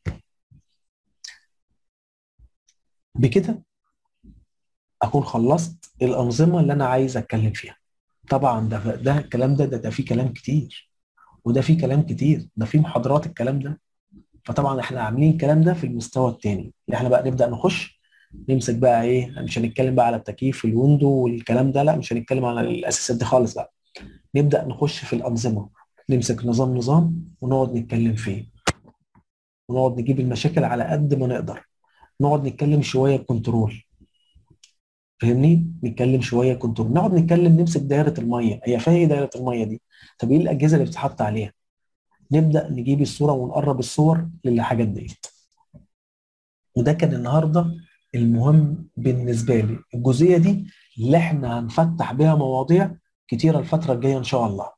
بكده اكون خلصت الانظمه اللي انا عايز اتكلم فيها طبعا ده ده الكلام ده ده, ده فيه كلام كتير وده فيه كلام كتير ده فيه محاضرات الكلام ده فطبعا احنا عاملين الكلام ده في المستوى الثاني اللي احنا بقى نبدا نخش نمسك بقى ايه مش هنتكلم بقى على التكييف الويندو والكلام ده لا مش هنتكلم على الاساسيات دي خالص بقى نبدا نخش في الانظمه نمسك نظام نظام ونقعد نتكلم فيه ونقعد نجيب المشاكل على قد ما نقدر نقعد نتكلم شويه كنترول فاهمني نتكلم شويه كنترول نقعد نتكلم نمسك دايره الميه هي فيها ايه دايره الميه دي طب ايه الاجهزه اللي بتتحط عليها نبدا نجيب الصوره ونقرب الصور للحاجات ديت وده كان النهارده المهم بالنسبه لي الجزئيه دي اللي احنا هنفتح بيها مواضيع كتيره الفتره الجايه ان شاء الله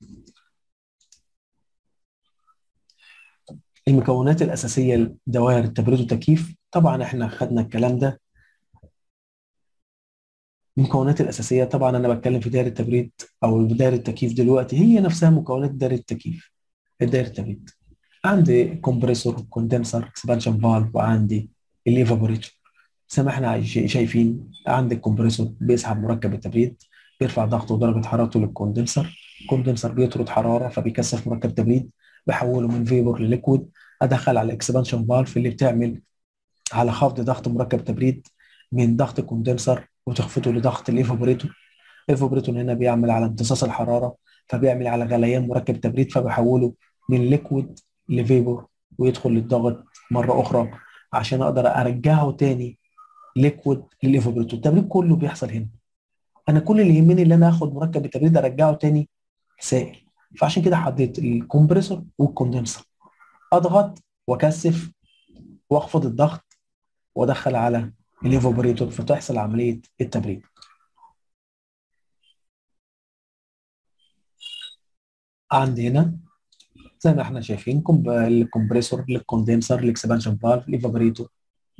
المكونات الاساسيه لدوائر التبريد والتكييف طبعا احنا خدنا الكلام ده المكونات الاساسيه طبعا انا بتكلم في دائره التبريد او دائره التكييف دلوقتي هي نفسها مكونات دائره التكييف دائره التبريد عندي كومبريسور كوندنسر اكسبانشن فالف وعندي الايفابوريتور زي ما احنا شايفين عندي الكمبريسور بيسحب مركب التبريد بيرفع ضغطه ودرجه حرارته للكوندنسر الكوندنسر بيطرد حراره فبيكثف مركب تبريد بحوله من فيبور لليكويد ادخل على الاكسبانشن فالف اللي بتعمل على خفض ضغط مركب تبريد من ضغط الكوندنسر وتخفضه لضغط الايفابوريتور الايفابوريتور هنا بيعمل على امتصاص الحراره فبيعمل على غليان مركب تبريد فبحوله من ليكويد لفيبور ويدخل للضغط مره اخرى عشان اقدر ارجعه تاني ليكويد للايفابوريتور التبريد كله بيحصل هنا انا كل اللي يهمني ان انا اخد مركب التبريد ارجعه تاني سائل فعشان كده حطيت الكمبريسور والكوندنسر اضغط واكثف واخفض الضغط وادخل على الايفابوريتور فتحصل عمليه التبريد عندي هنا زي ما احنا شايفين الكمبريسور الكوندنسر الاكسبانشن فالف الايفابوريتور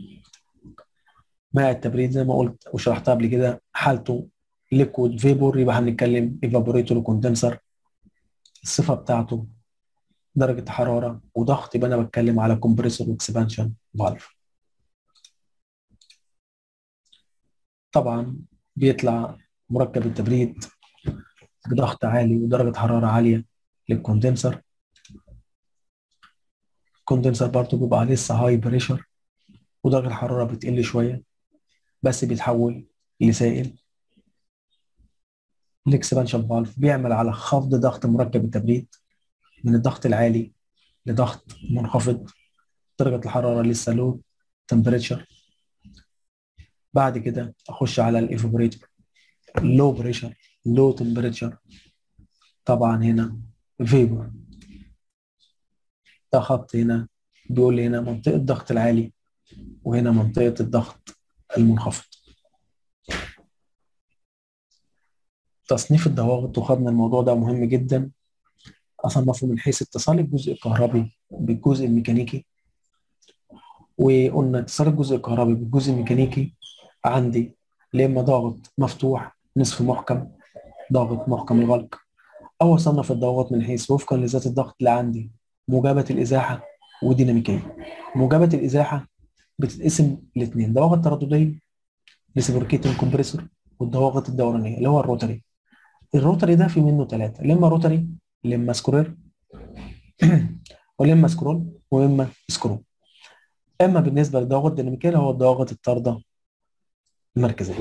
ماء التبريد زي ما قلت وشرحتها قبل كده حالته ليكويد فيبور يبقى هنتكلم ايفابوريتور وكوندنسر الصفه بتاعته درجه حراره وضغط يبقى انا بتكلم على كومبريسور واكسبانشن فالف طبعا بيطلع مركب التبريد بضغط عالي ودرجه حراره عاليه للكوندنسر الكوندنسر برضه بيبقى لسه هاي بريشر ودرجه الحراره بتقل شويه بس بيتحول لسائل الاكسبانشن فالف بيعمل على خفض ضغط مركب التبريد من الضغط العالي لضغط منخفض درجه الحراره لسه لو تمبريتشر بعد كده اخش على الايفابوريتور لو بريشر لو تمبريتشر طبعا هنا فيبر ده خط هنا بيقول لي هنا منطقه الضغط العالي وهنا منطقه الضغط المنخفض تصنيف الضوابط وخدنا الموضوع ده مهم جدا اصنفه من حيث اتصال الجزء الكهربي بالجزء الميكانيكي وقلنا اتصال الجزء الكهربي بالجزء الميكانيكي عندي يا اما ضاغط مفتوح نصف محكم ضاغط محكم الغلق او اصنف الضوابط من حيث وفقا لذات الضغط اللي عندي موجبه الازاحه وديناميكيه موجبه الازاحه بتتقسم لاثنين ضوابط تردديه ريسبروكيتنج كومبريسور والضواغط الدورانيه اللي هو الروتري الروتري ده في منه ثلاثه اما روتري اما سكرير واما سكرول واما سكرو اما بالنسبه للضوابط الديناميكيه اللي هو الضواغط الطارده المركزيه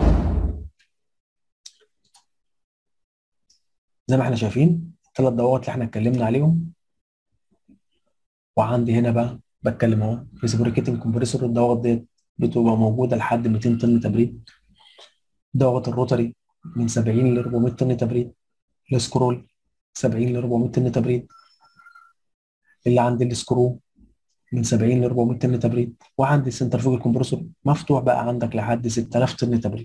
زي ما احنا شايفين الثلاث ضوابط اللي احنا اتكلمنا عليهم وعندي هنا بقى بتكلم اهو ريسبروكيتنج كومبريسور الضوابط ديت بتبقى موجوده لحد 200 طن تبريد ضغط الروتري من 70 ل 400 طن تبريد السكرول 70 ل 400 طن تبريد اللي عند السكرو من 70 ل 400 طن تبريد وعندي سنترفوج كومبرسور مفتوح بقى عندك لحد 6000 طن تبريد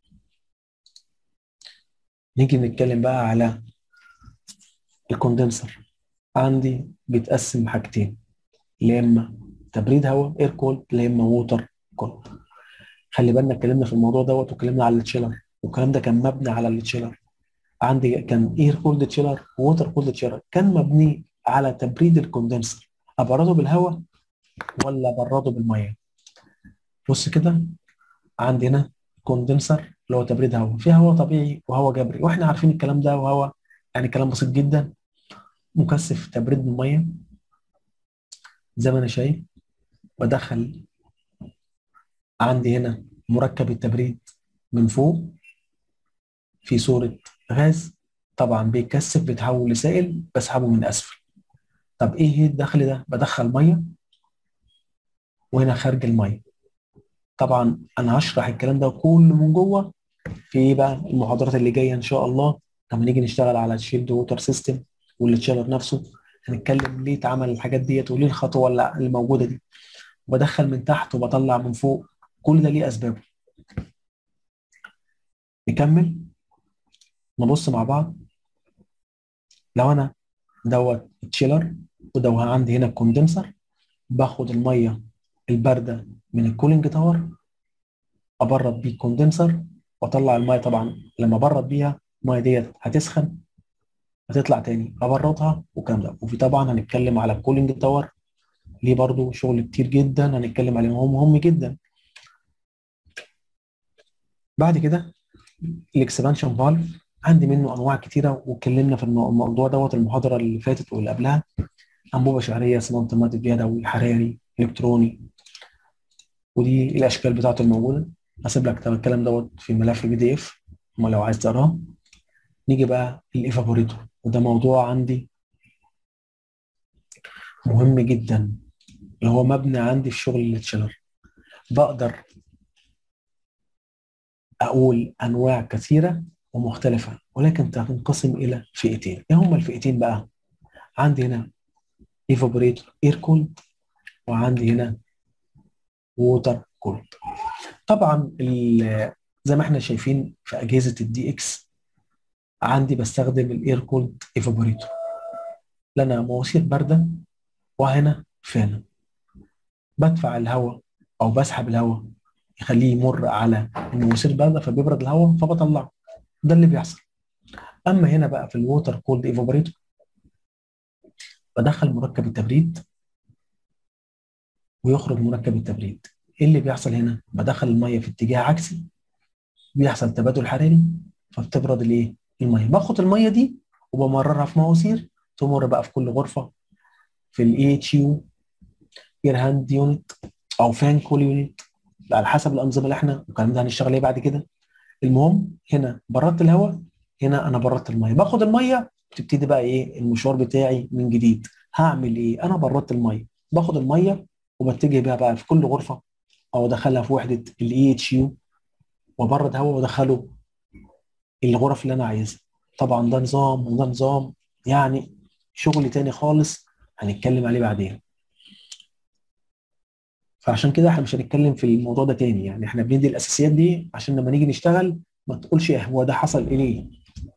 نيجي نتكلم بقى على الكوندنسر عندي بيتقسم حاجتين يا اما تبريد هواء اير كولد يا اما ووتر كولد خلي بالنا اتكلمنا في الموضوع دوت واتكلمنا على التشيلر والكلام ده كان مبني على التشيلر عندي كان اير كولد تشيلر ووتر كولد تشيلر كان مبني على تبريد الكوندنسر ابرده بالهواء ولا ابرده بالميه بص كده عندي هنا كوندنسر اللي هو تبريد هواء في هواء طبيعي وهواء جبري واحنا عارفين الكلام ده وهواء يعني كلام بسيط جدا مكثف تبريد بالميه زي ما انا شايف بدخل عندي هنا مركب التبريد من فوق في صورة غاز طبعا بيكثف بيتحول لسائل بسحبه من اسفل طب ايه الدخل ده بدخل ميه وهنا خارج الميه طبعا انا هشرح الكلام ده كله من جوه في ايه بقى المحاضرات اللي جايه ان شاء الله لما نيجي نشتغل على الشيلد ووتر سيستم والتشيلر نفسه هنتكلم ليه اتعمل الحاجات ديت وليه الخطوه اللي اللي موجوده دي وبدخل من تحت وبطلع من فوق كل ده ليه اسبابه نكمل نبص مع بعض لو انا دوت التشيلر ودو عندي هنا الكوندنسر باخد الميه البارده من الكولينج تاور ابرد بيه الكوندنسر واطلع الميه طبعا لما ابرد بيها الميه ديت هتسخن هتطلع تاني ابردها والكلام ده وفي طبعا هنتكلم على الكولينج تاور ليه برضو شغل كتير جدا هنتكلم عليه هو مهم جدا بعد كده الاكسبانشن فالف عندي منه انواع كتيره واتكلمنا في المو- الموضوع دوت المحاضره اللي فاتت واللي قبلها انبوبه شعريه سمنت مادة يدوي حراري الكتروني ودي الاشكال بتاعته الموجوده هسيب لك الكلام دوت في ملف بي دي اف اما لو عايز تقراه نيجي بقى الايفابوريتور وده موضوع عندي مهم جدا اللي هو مبني عندي في شغل التشيلر بقدر اقول انواع كثيره ومختلفه ولكن تنقسم الى فئتين ايه هما الفئتين بقى عندي هنا ايفابوريتور اير كولد وعندي هنا ووتر كولد طبعا ال- زي ما احنا شايفين في اجهزه الدي اكس عندي بستخدم الاير كولد ايفابوريتور لنا مواسير بارده وهنا فانا بدفع الهواء او بسحب الهواء يخليه يمر على المواسير بارده فبيبرد الهواء فبطلعه ده اللي بيحصل اما هنا بقى في الووتر كولد ايفابوريتور بدخل مركب التبريد ويخرج مركب التبريد ايه اللي بيحصل هنا بدخل الميه في اتجاه عكسي بيحصل تبادل حراري فبتبرد الايه الميه باخد الميه دي وبمررها في مواسير تمر بقى في كل غرفه في الاي اتش يو اير هاند يونت او فان كول يونت على حسب الانظمه اللي احنا والكلام ده هنشتغل عليه بعد كده المهم هنا بردت الهواء هنا انا بردت الميه باخد الميه تبتدي بقى ايه المشوار بتاعي من جديد هعمل ايه انا بردت الميه باخد الميه وبتجه بيها بقى في كل غرفه او ادخلها في وحده الاي اتش يو وابرد هواء وادخله الغرف اللي انا عايزها طبعا ده نظام وده نظام يعني شغل تاني خالص هنتكلم عليه بعدين فعشان كده احنا مش هنتكلم في الموضوع ده تاني يعني احنا بندي الاساسيات دي عشان لما نيجي نشتغل ما تقولش إيه هو ده حصل ايه ليه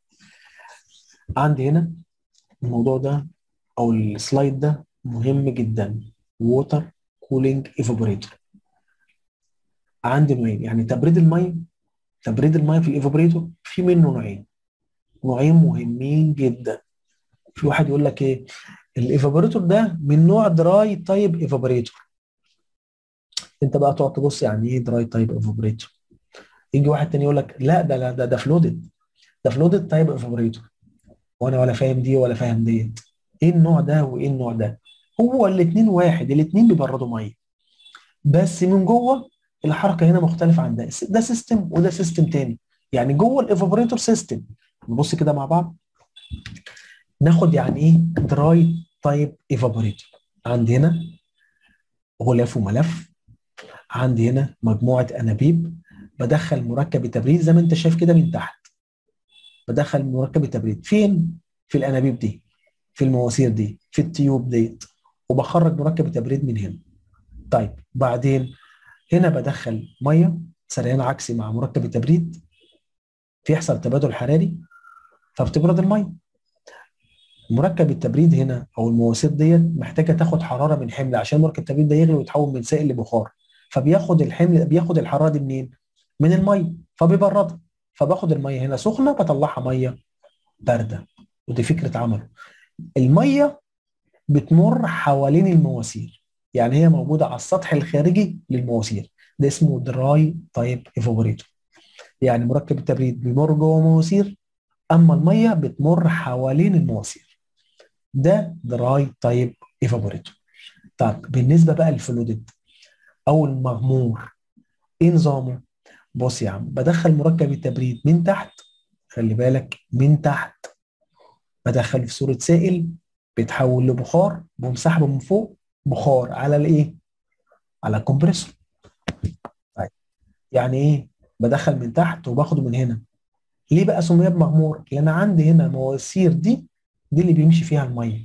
عندي هنا الموضوع ده او السلايد ده مهم جدا ووتر كولينج ايفابوريتور عندي نوعين يعني تبريد الميه تبريد الميه في الايفابوريتور في منه نوعين نوعين مهمين جدا في واحد يقول لك ايه الايفابوريتور ده من نوع دراي تايب ايفابوريتور انت بقى تقعد تبص يعني ايه دراي تايب ايفابوريتور يجي واحد تاني يقول لك لا ده لا ده ده فلودد ده فلودد تايب ايفابوريتور وانا ولا فاهم دي ولا فاهم ديت ايه النوع ده وايه النوع ده هو الاثنين واحد الاثنين بيبردوا ميه بس من جوه الحركه هنا مختلفه عن ده ده سيستم وده سيستم تاني يعني جوه الايفابوريتور سيستم نبص كده مع بعض ناخد يعني ايه دراي تايب ايفابوريتور عندي هنا غلاف وملف عندي هنا مجموعه انابيب بدخل مركب التبريد زي ما انت شايف كده من تحت بدخل مركب التبريد فين في الانابيب دي في المواسير دي في التيوب ديت وبخرج مركب التبريد من هنا طيب بعدين هنا بدخل ميه سريان عكسي مع مركب التبريد بيحصل تبادل حراري فبتبرد الميه مركب التبريد هنا او المواسير ديت محتاجه تاخد حراره من حمل عشان مركب التبريد ده يغلي ويتحول من سائل لبخار فبياخد الحمل بياخد الحراره دي منين؟ من الميه فبيبردها فباخد الميه هنا سخنه بطلعها ميه بارده ودي فكره عمله الميه بتمر حوالين المواسير يعني هي موجوده على السطح الخارجي للمواسير ده اسمه دراي تايب ايفابوريتور يعني مركب التبريد بيمر جوه مواسير اما الميه بتمر حوالين المواسير ده دراي تايب ايفابوريتور طب بالنسبه بقى للفلودد او المغمور ايه نظامه بص يا عم بدخل مركب التبريد من تحت خلي بالك من تحت بدخله في صوره سائل بيتحول لبخار بقوم سحبه من فوق بخار على الايه على الكمبريسور طيب يعني ايه بدخل من تحت وباخده من هنا ليه بقى سميه بمغمور لان عندي هنا مواسير دي دي اللي بيمشي فيها الميه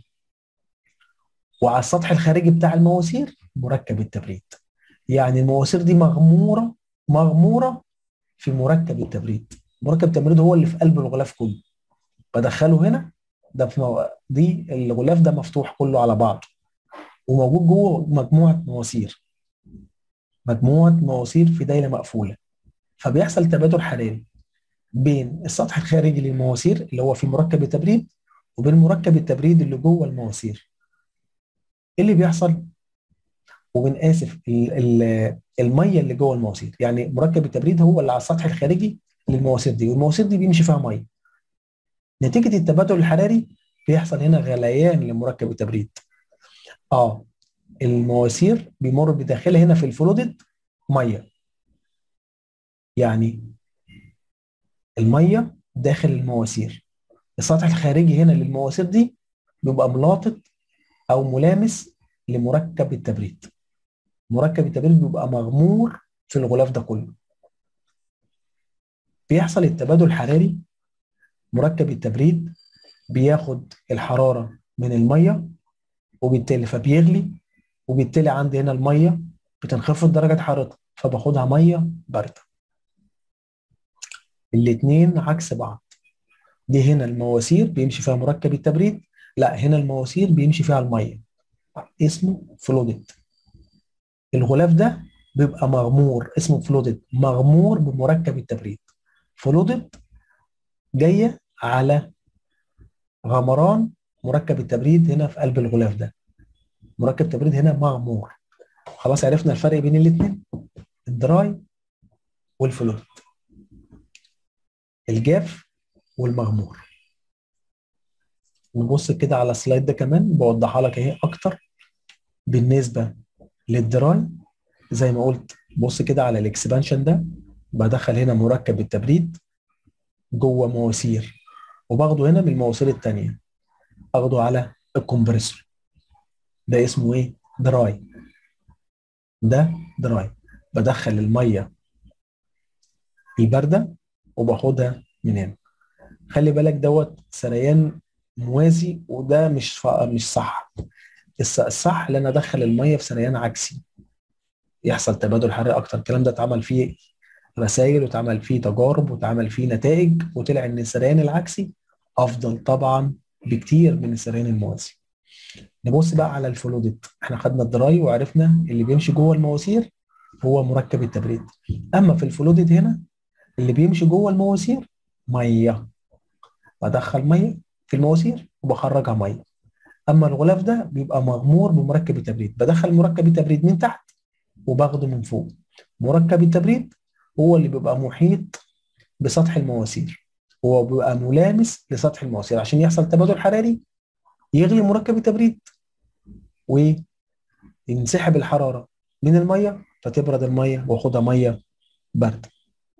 وعلى السطح الخارجي بتاع المواسير مركب التبريد يعني المواسير دي مغموره مغموره في مركب التبريد مركب التبريد هو اللي في قلب الغلاف كله بدخله هنا ده في مو... دي الغلاف ده مفتوح كله على بعضه وموجود جوه مجموعه مواسير مجموعه مواسير في دايره مقفوله فبيحصل تبادل حراري بين السطح الخارجي للمواسير اللي هو في مركب التبريد وبين مركب التبريد اللي جوه المواسير ايه اللي بيحصل وبين اسف ال ال الميه اللي جوه المواسير يعني مركب التبريد هو اللي على السطح الخارجي للمواسير دي والمواسير دي بيمشي فيها ميه نتيجه التبادل الحراري بيحصل هنا غليان لمركب التبريد اه المواسير بيمر بداخلها هنا في الفلودد ميه يعني الميه داخل المواسير السطح الخارجي هنا للمواسير دي بيبقى ملاطط او ملامس لمركب التبريد مركب التبريد بيبقى مغمور في الغلاف ده كله بيحصل التبادل الحراري مركب التبريد بياخد الحراره من الميه وبالتالي فبيغلي وبالتالي عندي هنا الميه بتنخفض درجه حرارتها فباخدها ميه بارده الاتنين عكس بعض دي هنا المواسير بيمشي فيها مركب التبريد لا هنا المواسير بيمشي فيها الميه اسمه فلودد الغلاف ده بيبقى مغمور اسمه فلودد مغمور بمركب التبريد فلودد جايه على غمران مركب التبريد هنا في قلب الغلاف ده مركب التبريد هنا مغمور خلاص عرفنا الفرق بين الاثنين الدراي والفلويد الجاف والمغمور نبص كده على السلايد ده كمان بوضحها لك اهي اكتر بالنسبه للدراي زي ما قلت بص كده على الاكسبانشن ده بدخل هنا مركب التبريد جوه مواسير وباخده هنا من المواسير الثانيه اخده على الكمبريسور ده اسمه ايه دراي ده دراي بدخل الميه البارده وباخدها من هنا خلي بالك دوت سريان موازي وده مش ف... مش صح الصح ان انا ادخل الميه في سريان عكسي يحصل تبادل حراري اكتر الكلام ده اتعمل فيه رسائل واتعمل فيه تجارب واتعمل فيه نتائج وطلع ان السريان العكسي افضل طبعا بكتير من السريان الموازي نبص بقى على الفلوديت احنا خدنا الدراي وعرفنا اللي بيمشي جوه المواسير هو مركب التبريد اما في الفلوديت هنا اللي بيمشي جوه المواسير ميه بدخل ميه في المواسير وبخرجها ميه اما الغلاف ده بيبقى مغمور بمركب التبريد بدخل مركب التبريد من تحت وباخده من فوق مركب التبريد هو اللي بيبقى محيط بسطح المواسير هو بيبقى ملامس لسطح المواسير عشان يحصل تبادل حراري يغلي مركب التبريد وينسحب الحراره من الميه فتبرد الميه واخدها ميه بارده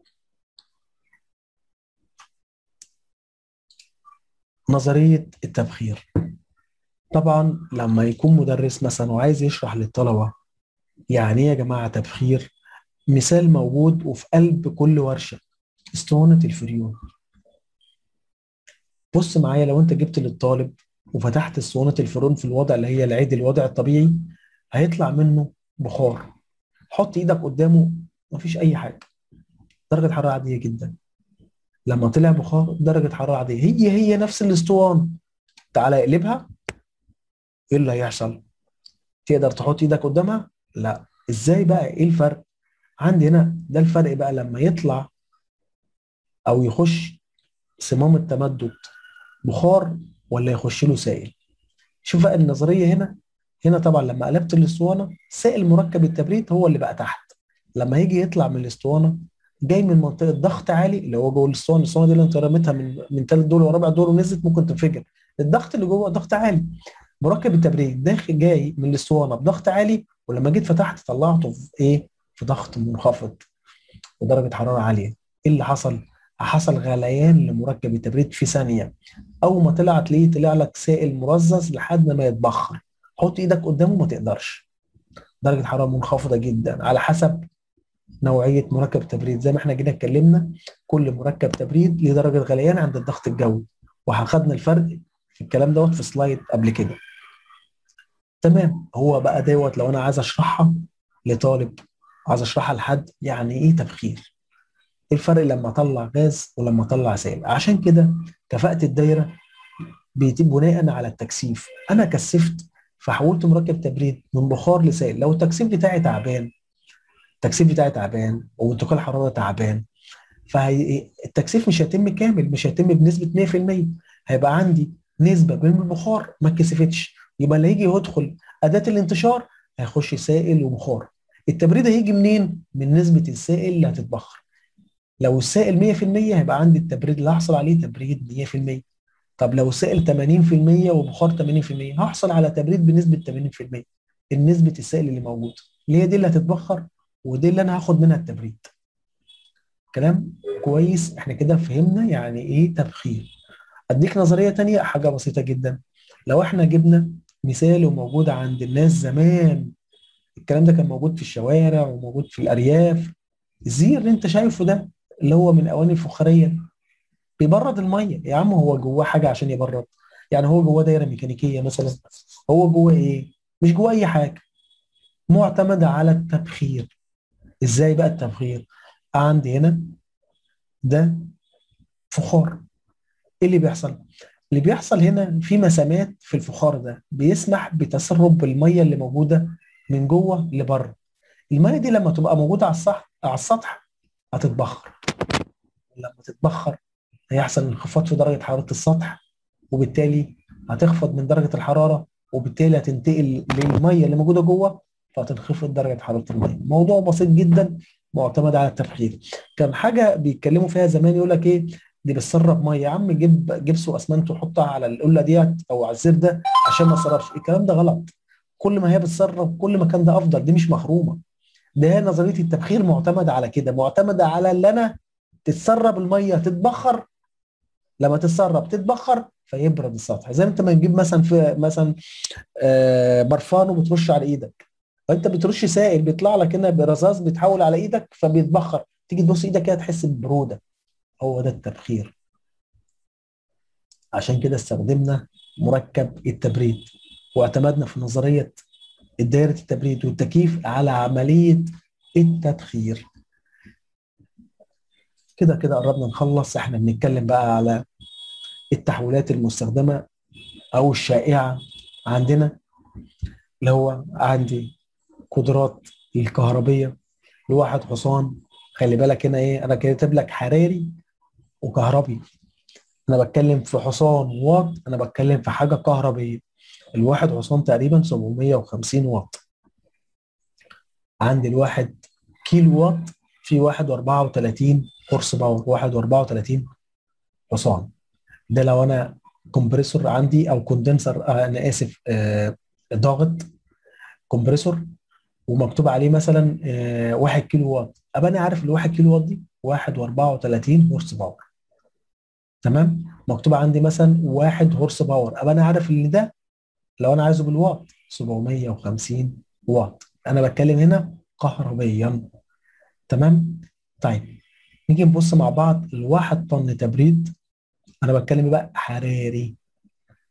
نظريه التبخير طبعا لما يكون مدرس مثلا وعايز يشرح للطلبه يعني ايه يا جماعه تبخير مثال موجود وفي قلب كل ورشه اسطوانه الفريون بص معايا لو انت جبت للطالب وفتحت اسطوانه الفرون في الوضع اللي هي العادي الوضع الطبيعي هيطلع منه بخار حط ايدك قدامه مفيش اي حاجه درجه حراره عاديه جدا لما طلع بخار درجه حراره عاديه هي هي نفس الاسطوانه تعالى اقلبها ايه اللي هيحصل تقدر تحط ايدك قدامها لا ازاي بقى ايه الفرق عندي هنا ده الفرق بقى لما يطلع او يخش صمام التمدد بخار ولا يخش له سائل شوف بقى النظريه هنا هنا طبعا لما قلبت الاسطوانه سائل مركب التبريد هو اللي بقى تحت لما يجي يطلع من الاسطوانه جاي من منطقه ضغط عالي اللي هو جوه الاسطوانه الاسطوانه دي اللي انت رميتها من من ثالث دور ورابع دور ونزلت ممكن تنفجر الضغط اللي جوه ضغط عالي مركب التبريد داخل جاي من الاسطوانه بضغط عالي ولما جيت فتحت طلعته في ايه في ضغط منخفض ودرجه حراره عاليه ايه اللي حصل حصل غليان لمركب التبريد في ثانيه اول ما طلع تلاقيه طلع لك سائل مرزز لحد ما يتبخر حط ايدك قدامه ما تقدرش درجه حراره منخفضه جدا على حسب نوعيه مركب التبريد زي ما احنا جينا اتكلمنا كل مركب تبريد ليه درجه غليان عند الضغط الجوي وهاخدنا الفرق في الكلام دوت في سلايد قبل كده تمام هو بقى دوت لو انا عايز اشرحها لطالب عايز اشرحها لحد يعني ايه تبخير ايه الفرق لما اطلع غاز ولما اطلع سائل عشان كده كفاءه الدايره بيتم بناء على التكثيف انا كثفت فحولت مركب تبريد من بخار لسائل لو التكثيف بتاعي تعبان التكثيف بتاعي تعبان وانتقال الحراره تعبان فالتكثيف مش هيتم كامل مش هيتم بنسبه 100% هيبقى عندي نسبه من البخار ما اتكثفتش يبقى اللي هيجي يدخل اداه الانتشار هيخش سائل وبخار التبريد هيجي منين؟ من نسبه السائل اللي هتتبخر لو السائل 100% هيبقى عندي التبريد اللي هحصل عليه تبريد 100% طب لو السائل 80% وبخار 80% هحصل على تبريد بنسبه 80% نسبه السائل اللي موجود اللي هي دي اللي هتتبخر ودي اللي انا هاخد منها التبريد كلام كويس احنا كده فهمنا يعني ايه تبخير اديك نظريه تانية حاجه بسيطه جدا لو احنا جبنا مثال وموجود عند الناس زمان الكلام ده كان موجود في الشوارع وموجود في الارياف الزير اللي انت شايفه ده اللي هو من اواني الفخاريه بيبرد الميه يا عم هو جواه حاجه عشان يبرد يعني هو جواه دايره ميكانيكيه مثلا هو جواه ايه مش جواه اي حاجه معتمده على التبخير ازاي بقى التبخير عندي هنا ده فخار ايه اللي بيحصل اللي بيحصل هنا في مسامات في الفخار ده بيسمح بتسرب الميه اللي موجوده من جوه لبره الميه دي لما تبقى موجوده على السطح على السطح هتتبخر لما تتبخر هيحصل انخفاض في درجه حراره السطح وبالتالي هتخفض من درجه الحراره وبالتالي هتنتقل للميه اللي موجوده جوه فهتنخفض درجه حراره الميه موضوع بسيط جدا معتمد على التبخير كان حاجه بيتكلموا فيها زمان يقول لك ايه دي بتسرب ميه يا عم جيب جبس واسمنت وحطها على القله ديت او على الزر ده عشان ما تسربش الكلام ده غلط كل ما هي بتسرب كل ما كان ده افضل دي مش مخرومه ده نظريه التبخير معتمده على كده معتمده على اللي انا تتسرب الميه تتبخر لما تتسرب تتبخر فيبرد السطح زي ما انت ما تجيب مثلا في مثلا آه برفان وبترش على ايدك فانت بترش سائل بيطلع لك هنا برذاذ بيتحول على ايدك فبيتبخر تيجي تبص ايدك كده تحس ببروده هو ده التبخير عشان كده استخدمنا مركب التبريد واعتمدنا في نظريه دائره التبريد والتكييف على عمليه التبخير كده كده قربنا نخلص احنا بنتكلم بقى على التحويلات المستخدمه او الشائعه عندنا اللي هو عندي قدرات الكهربيه لواحد حصان خلي بالك هنا ايه انا كاتب لك حراري وكهربي انا بتكلم في حصان واط انا بتكلم في حاجه كهربيه الواحد حصان تقريبا 750 واط عندي الواحد كيلو واط في واحد واربعة وتلاتين هورس باور واحد واربعة وتلاتين حصان ده لو انا كومبريسور عندي او كوندنسر آه انا اسف آه ضاغط كومبريسور ومكتوب عليه مثلا آه 1 كيلو واط ابقى انا عارف ال 1 كيلو واط دي 1 و34 هورس باور تمام مكتوب عندي مثلا 1 هورس باور ابقى انا عارف ان ده لو انا عايزه بالواط 750 واط انا بتكلم هنا كهربيا تمام طيب نيجي نبص مع بعض الواحد طن تبريد انا بتكلم بقى حراري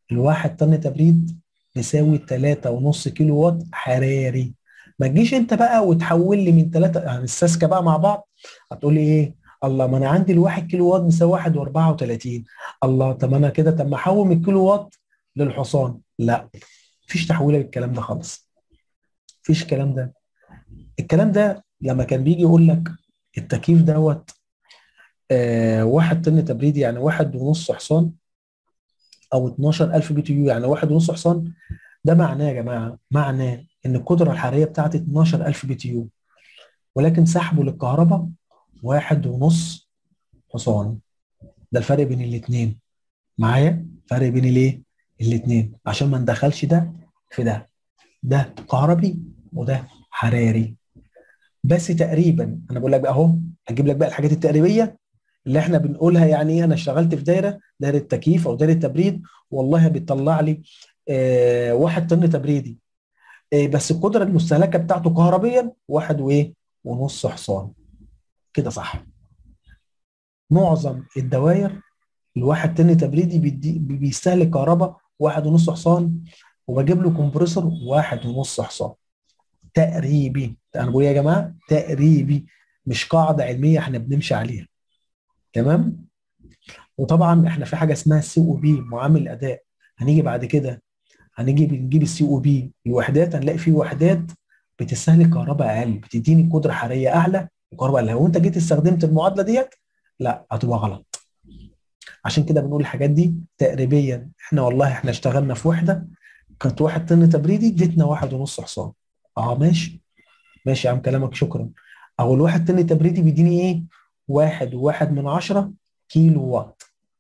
الواحد طن تبريد بيساوي 3.5 كيلو وات حراري ما تجيش انت بقى وتحول لي من 3 يعني الساسكه بقى مع بعض هتقول لي ايه الله ما انا عندي الواحد كيلو وات بيساوي 1.34 الله طب انا كده طب ما احول من الكيلو وات للحصان لا مفيش تحويله للكلام ده خالص مفيش الكلام ده الكلام ده لما كان بيجي يقول لك التكييف دوت آه واحد طن تبريد يعني واحد ونص حصان او 12000 بي تي يو يعني واحد ونص حصان ده معناه يا جماعه معناه ان القدره الحراريه بتاعتي 12000 بي تي يو ولكن سحبه للكهرباء واحد ونص حصان ده الفرق بين الاثنين معايا فرق بين الايه الاثنين عشان ما ندخلش ده في ده ده كهربي وده حراري بس تقريبا انا بقول لك بقى اهو هجيب لك بقى الحاجات التقريبيه اللي احنا بنقولها يعني ايه انا اشتغلت في دايره دايره تكييف او دايره تبريد والله بيطلع لي آه واحد طن تبريدي آه بس القدره المستهلكه بتاعته كهربيا واحد وايه ونص حصان كده صح معظم الدوائر الواحد طن تبريدي بيدي بيستهلك كهرباء واحد ونص حصان وبجيب له كومبريسور واحد ونص حصان تقريبي انا بقول يا جماعه تقريبي مش قاعده علميه احنا بنمشي عليها تمام وطبعا احنا في حاجه اسمها السي او بي معامل الاداء هنيجي بعد كده هنيجي بنجيب السي او بي الوحدات هنلاقي في وحدات بتستهلك كهرباء اقل بتديني قدره حراريه اعلى وكهرباء اقل لو انت جيت استخدمت المعادله ديت لا هتبقى غلط عشان كده بنقول الحاجات دي تقريبيا احنا والله احنا اشتغلنا في وحده كانت واحد طن تبريدي اديتنا واحد ونص حصان اه ماشي ماشي يا عم كلامك شكرا او الواحد طن تبريدي بيديني ايه واحد وواحد من عشرة كيلو وات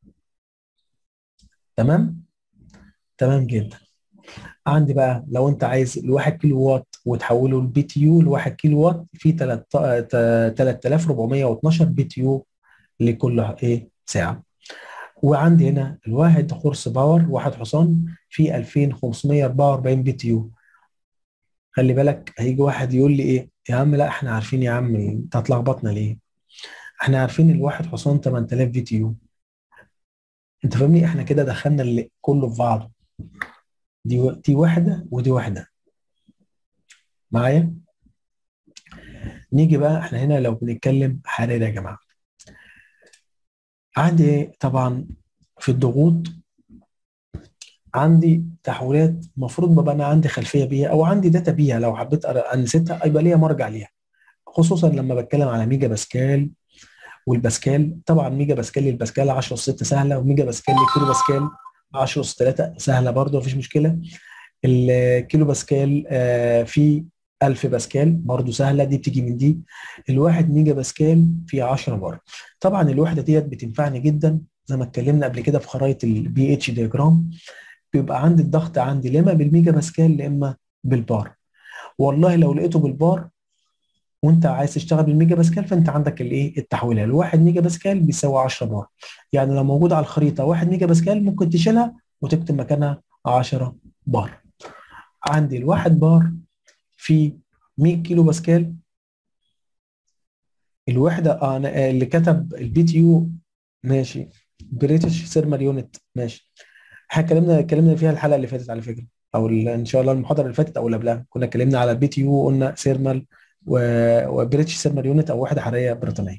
تمام تمام جدا عندي بقى لو انت عايز الواحد كيلو وات وتحوله لبي تي يو لواحد كيلو وات في 3412 بي تي يو لكل ايه ساعه وعندي هنا الواحد هورس باور واحد حصان في 2544 بي تي يو خلي بالك هيجي واحد يقول لي ايه يا عم لا احنا عارفين يا عم انت هتلخبطنا ليه احنا عارفين الواحد حصان 8000 في تي يو انت فاهمني احنا كده دخلنا اللي كله في بعضه دي و... دي واحده ودي واحده معايا نيجي بقى احنا هنا لو بنتكلم حراري يا جماعه عندي طبعا في الضغوط عندي تحويلات المفروض بقى انا عندي خلفيه بيها او عندي داتا بيها لو حبيت انستها يبقى ليا مرجع ليها خصوصا لما بتكلم على ميجا باسكال والباسكال طبعا ميجا باسكال للباسكال 10 اس 6 سهله وميجا باسكال للكيلو باسكال 10 اس 3 سهله برضه مفيش مشكله الكيلو باسكال آه في 1000 باسكال برضه سهله دي بتيجي من دي الواحد ميجا باسكال في 10 بار طبعا الوحده ديت بتنفعني جدا زي ما اتكلمنا قبل كده في خرائط البي اتش دياجرام بيبقى عندي الضغط عندي لا اما بالميجا باسكال لا اما بالبار والله لو لقيته بالبار وانت عايز تشتغل بالميجا باسكال فانت عندك الايه التحويله الواحد ميجا باسكال بيساوي 10 بار يعني لو موجود على الخريطه 1 ميجا باسكال ممكن تشيلها وتكتب مكانها 10 بار عندي الواحد بار في 100 كيلو باسكال الوحده آه اللي كتب البي تي يو ماشي بريتش سيرمال يونت ماشي احنا اتكلمنا اتكلمنا فيها الحلقه اللي فاتت على فكره او ان شاء الله المحاضره اللي فاتت او اللي قبلها كنا اتكلمنا على البي تي يو وقلنا سيرمال وبريتش سيرمال يونت او وحده حراريه بريطانيه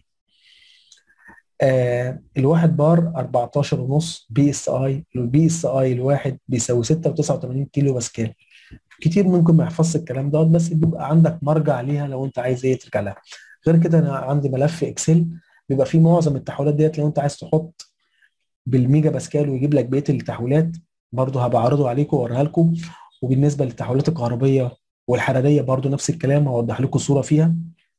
آه الواحد بار 14 ونص بي اس اي البي اس اي الواحد بيساوي 6.89 كيلو باسكال كتير منكم ما يحفظش الكلام دوت بس بيبقى عندك مرجع ليها لو انت عايز ايه ترجع لها غير كده انا عندي ملف اكسل بيبقى فيه معظم التحويلات ديت لو انت عايز تحط بالميجا باسكال ويجيب لك بقيه التحويلات برضه هبقى اعرضه عليكم واوريها لكم وبالنسبه للتحويلات الكهربيه والحراريه برضه نفس الكلام هوضح لكم صوره فيها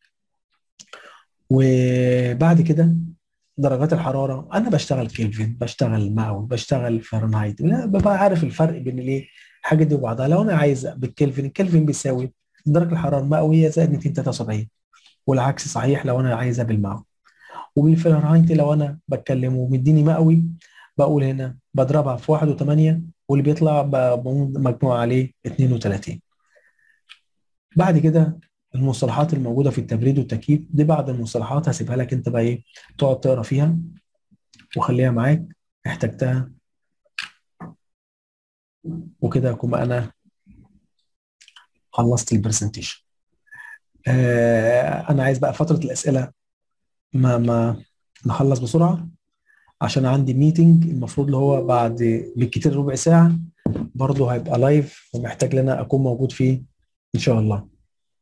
وبعد كده درجات الحراره انا بشتغل كيلفن بشتغل ماون بشتغل فahrenheit ببقى عارف الفرق بين الايه الحاجه دي وبعضها لو انا عايز بالكلفن الكلفن بيساوي درجه الحراره المئويه زائد 273 والعكس صحيح لو انا عايزها بالماون وبالفahrenheit لو انا بتكلم ومديني مئوي بقول هنا بضربها في 1 و8 واللي بيطلع مجموع عليه 32 بعد كده المصطلحات الموجوده في التبريد والتكييف دي بعض المصطلحات هسيبها لك انت بقى ايه تقعد تقرا فيها وخليها معاك احتجتها وكده اكون انا خلصت البرزنتيشن آه انا عايز بقى فتره الاسئله ما ما نخلص بسرعه عشان عندي ميتنج المفروض اللي هو بعد بالكتير ربع ساعه برضه هيبقى لايف ومحتاج ان انا اكون موجود فيه ان شاء الله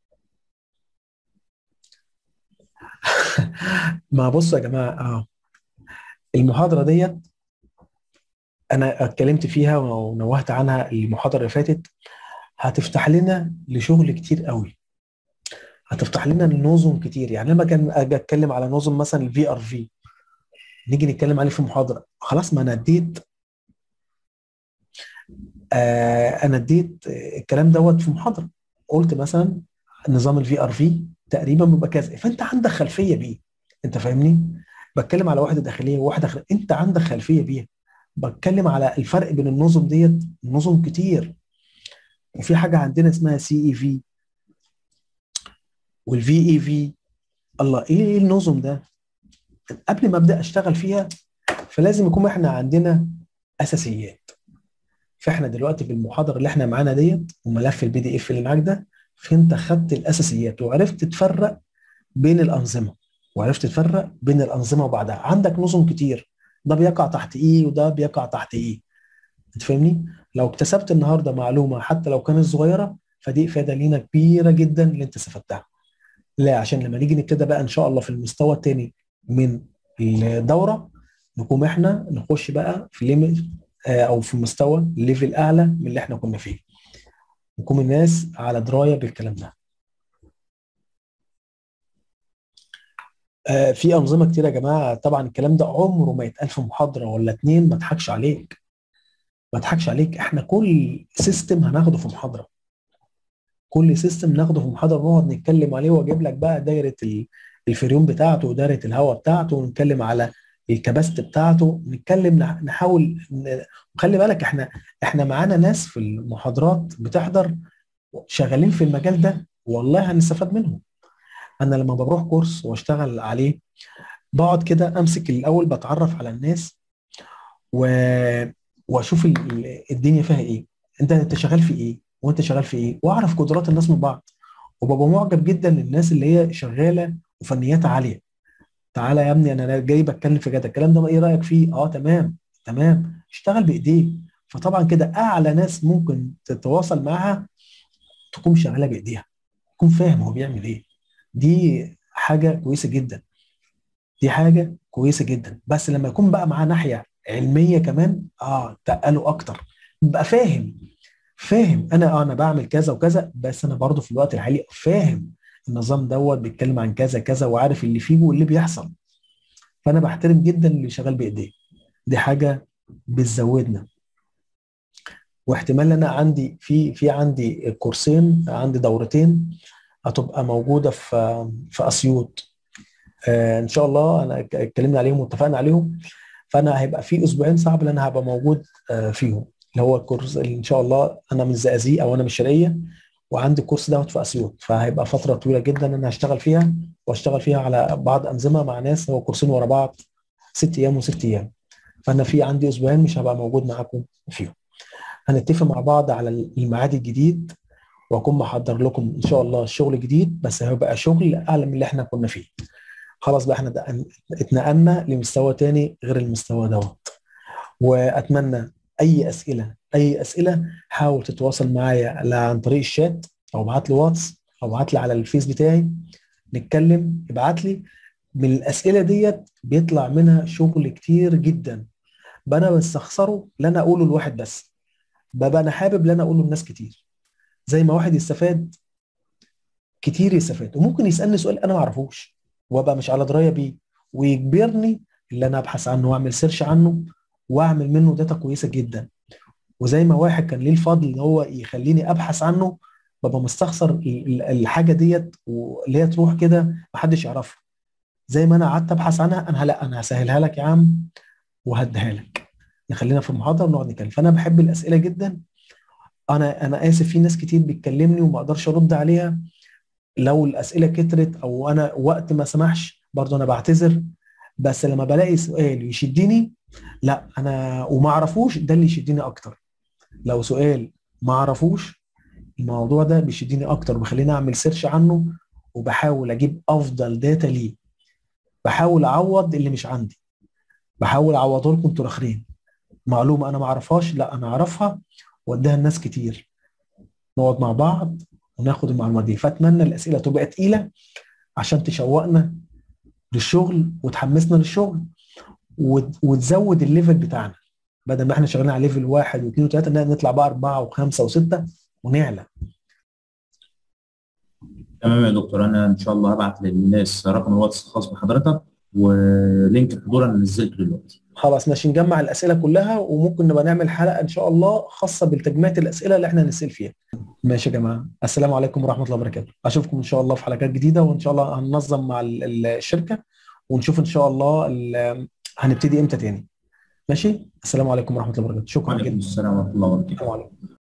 ما بصوا يا جماعه اه المحاضره ديت انا اتكلمت فيها ونوهت عنها المحاضره اللي فاتت هتفتح لنا لشغل كتير قوي هتفتح لنا نظم كتير يعني لما كان اجي اتكلم على نظم مثلا الفي ار في نيجي نتكلم عليه في محاضره خلاص ما انا اديت آه انا اديت الكلام دوت في محاضره قلت مثلا نظام الفي ار في تقريبا بيبقى كذا فانت عندك خلفيه بيه انت فاهمني بتكلم على واحده داخليه وواحده خارجيه انت عندك خلفيه بيها بتكلم على الفرق بين النظم ديت نظم كتير وفي حاجه عندنا اسمها سي اي في والفي اي في الله ايه النظم ده قبل ما ابدا اشتغل فيها فلازم يكون احنا عندنا اساسيات فاحنا دلوقتي بالمحاضره اللي احنا معانا ديت وملف البي دي اف اللي معاك ده فانت خدت الاساسيات وعرفت تفرق بين الانظمه وعرفت تفرق بين الانظمه وبعدها عندك نظم كتير ده بيقع تحت ايه وده بيقع تحت ايه انت فاهمني لو اكتسبت النهارده معلومه حتى لو كانت صغيره فدي افاده لينا كبيره جدا اللي انت استفدتها لا عشان لما نيجي نبتدي بقى ان شاء الله في المستوى الثاني من الدوره نقوم احنا نخش بقى في ليميت او في مستوى ليفل اعلى من اللي احنا كنا فيه نكون الناس على درايه بالكلام ده آه في انظمه كتير يا جماعه طبعا الكلام ده عمره ما يتقال في محاضره ولا اتنين ما اضحكش عليك ما اضحكش عليك احنا كل سيستم هناخده في محاضره كل سيستم ناخده في محاضره ونقعد نتكلم عليه واجيب لك بقى دايره الفريون بتاعته ودايره الهواء بتاعته ونتكلم على الكباست بتاعته نتكلم نحاول وخلي بالك احنا احنا معانا ناس في المحاضرات بتحضر شغالين في المجال ده والله هنستفاد منهم انا لما بروح كورس واشتغل عليه بقعد كده امسك الاول بتعرف على الناس و... واشوف الدنيا فيها ايه انت انت شغال في ايه وانت شغال في ايه واعرف قدرات الناس من بعض وببقى معجب جدا للناس اللي هي شغاله وفنياتها عاليه تعالى يا ابني انا جاي بتكلم في كده الكلام ده ايه رايك فيه اه تمام تمام اشتغل بايديك فطبعا كده اعلى ناس ممكن تتواصل معاها تكون شغاله بايديها تكون فاهم هو بيعمل ايه دي حاجه كويسه جدا دي حاجه كويسه جدا بس لما يكون بقى معاه ناحيه علميه كمان اه تقله اكتر بقى فاهم فاهم انا اه انا بعمل كذا وكذا بس انا برضه في الوقت الحالي فاهم النظام دوت بيتكلم عن كذا كذا وعارف اللي فيه واللي بيحصل فانا بحترم جدا اللي شغال بايديه دي حاجه بتزودنا واحتمال انا عندي في في عندي كورسين عندي دورتين هتبقى موجوده في في اسيوط آه ان شاء الله انا اتكلمنا عليهم واتفقنا عليهم فانا هيبقى في اسبوعين صعب ان انا هبقى موجود آه فيهم اللي هو الكورس اللي ان شاء الله انا من الزقازيق او انا من الشرقيه وعندي الكورس دوت في اسيوط فهيبقى فتره طويله جدا انا هشتغل فيها واشتغل فيها على بعض انظمه مع ناس هو كورسين ورا بعض ست ايام وست ايام فانا في عندي اسبوعين مش هبقى موجود معاكم فيهم هنتفق مع بعض على الميعاد الجديد واكون محضر لكم ان شاء الله شغل جديد بس هيبقى شغل اعلى من اللي احنا كنا فيه خلاص بقى احنا اتنقلنا لمستوى تاني غير المستوى دوت واتمنى اي اسئله اي اسئله حاول تتواصل معايا عن طريق الشات او ابعت لي واتس او ابعت لي على الفيس بتاعي نتكلم ابعت لي من الاسئله ديت بيطلع منها شغل كتير جدا بقى انا بستخسره لا انا اقوله لواحد بس ببقى انا حابب لا انا اقوله لناس كتير زي ما واحد يستفاد كتير يستفاد وممكن يسالني سؤال انا ما اعرفوش وابقى مش على درايه بيه ويجبرني اللي انا ابحث عنه واعمل سيرش عنه واعمل منه داتا كويسه جدا وزي ما واحد كان ليه الفضل ان هو يخليني ابحث عنه ببقى مستخسر الحاجه ديت واللي هي تروح كده محدش يعرفها زي ما انا قعدت ابحث عنها انا لا انا هسهلها لك يا عم وهديها لك نخلينا في المحاضره ونقعد نتكلم فانا بحب الاسئله جدا انا انا اسف في ناس كتير بتكلمني وما اقدرش ارد عليها لو الاسئله كترت او انا وقت ما سمحش برضه انا بعتذر بس لما بلاقي سؤال يشدني لا انا وما اعرفوش ده اللي يشدني اكتر لو سؤال ما اعرفوش الموضوع ده بيشدني اكتر وبيخليني اعمل سيرش عنه وبحاول اجيب افضل داتا ليه بحاول اعوض اللي مش عندي بحاول اعوضه لكم انتوا الاخرين معلومه انا ما اعرفهاش لا انا اعرفها واديها لناس كتير نقعد مع بعض وناخد المعلومات دي فاتمنى الاسئله تبقى تقيله عشان تشوقنا للشغل وتحمسنا للشغل وت- وتزود الليفل بتاعنا بدل ما احنا شغالين على ليفل واحد واثنين وثلاثه لا نطلع بقى اربعه وخمسه وسته ونعلى تمام يا دكتور انا ان شاء الله هبعت للناس رقم الواتس الخاص بحضرتك ولينك الحضور انا نزلته دلوقتي خلاص ماشي نجمع الاسئله كلها وممكن نبقى نعمل حلقه ان شاء الله خاصه بتجميع الاسئله اللي احنا هنسال فيها ماشي يا جماعه السلام عليكم ورحمه الله وبركاته اشوفكم ان شاء الله في حلقات جديده وان شاء الله هننظم مع ال- ال- الشركه ونشوف ان شاء الله ال- هنبتدي امتى تاني ماشي السلام عليكم ورحمه الله وبركاته شكرا وعليكم جدا السلام ورحمه الله وبركاته السلام عليكم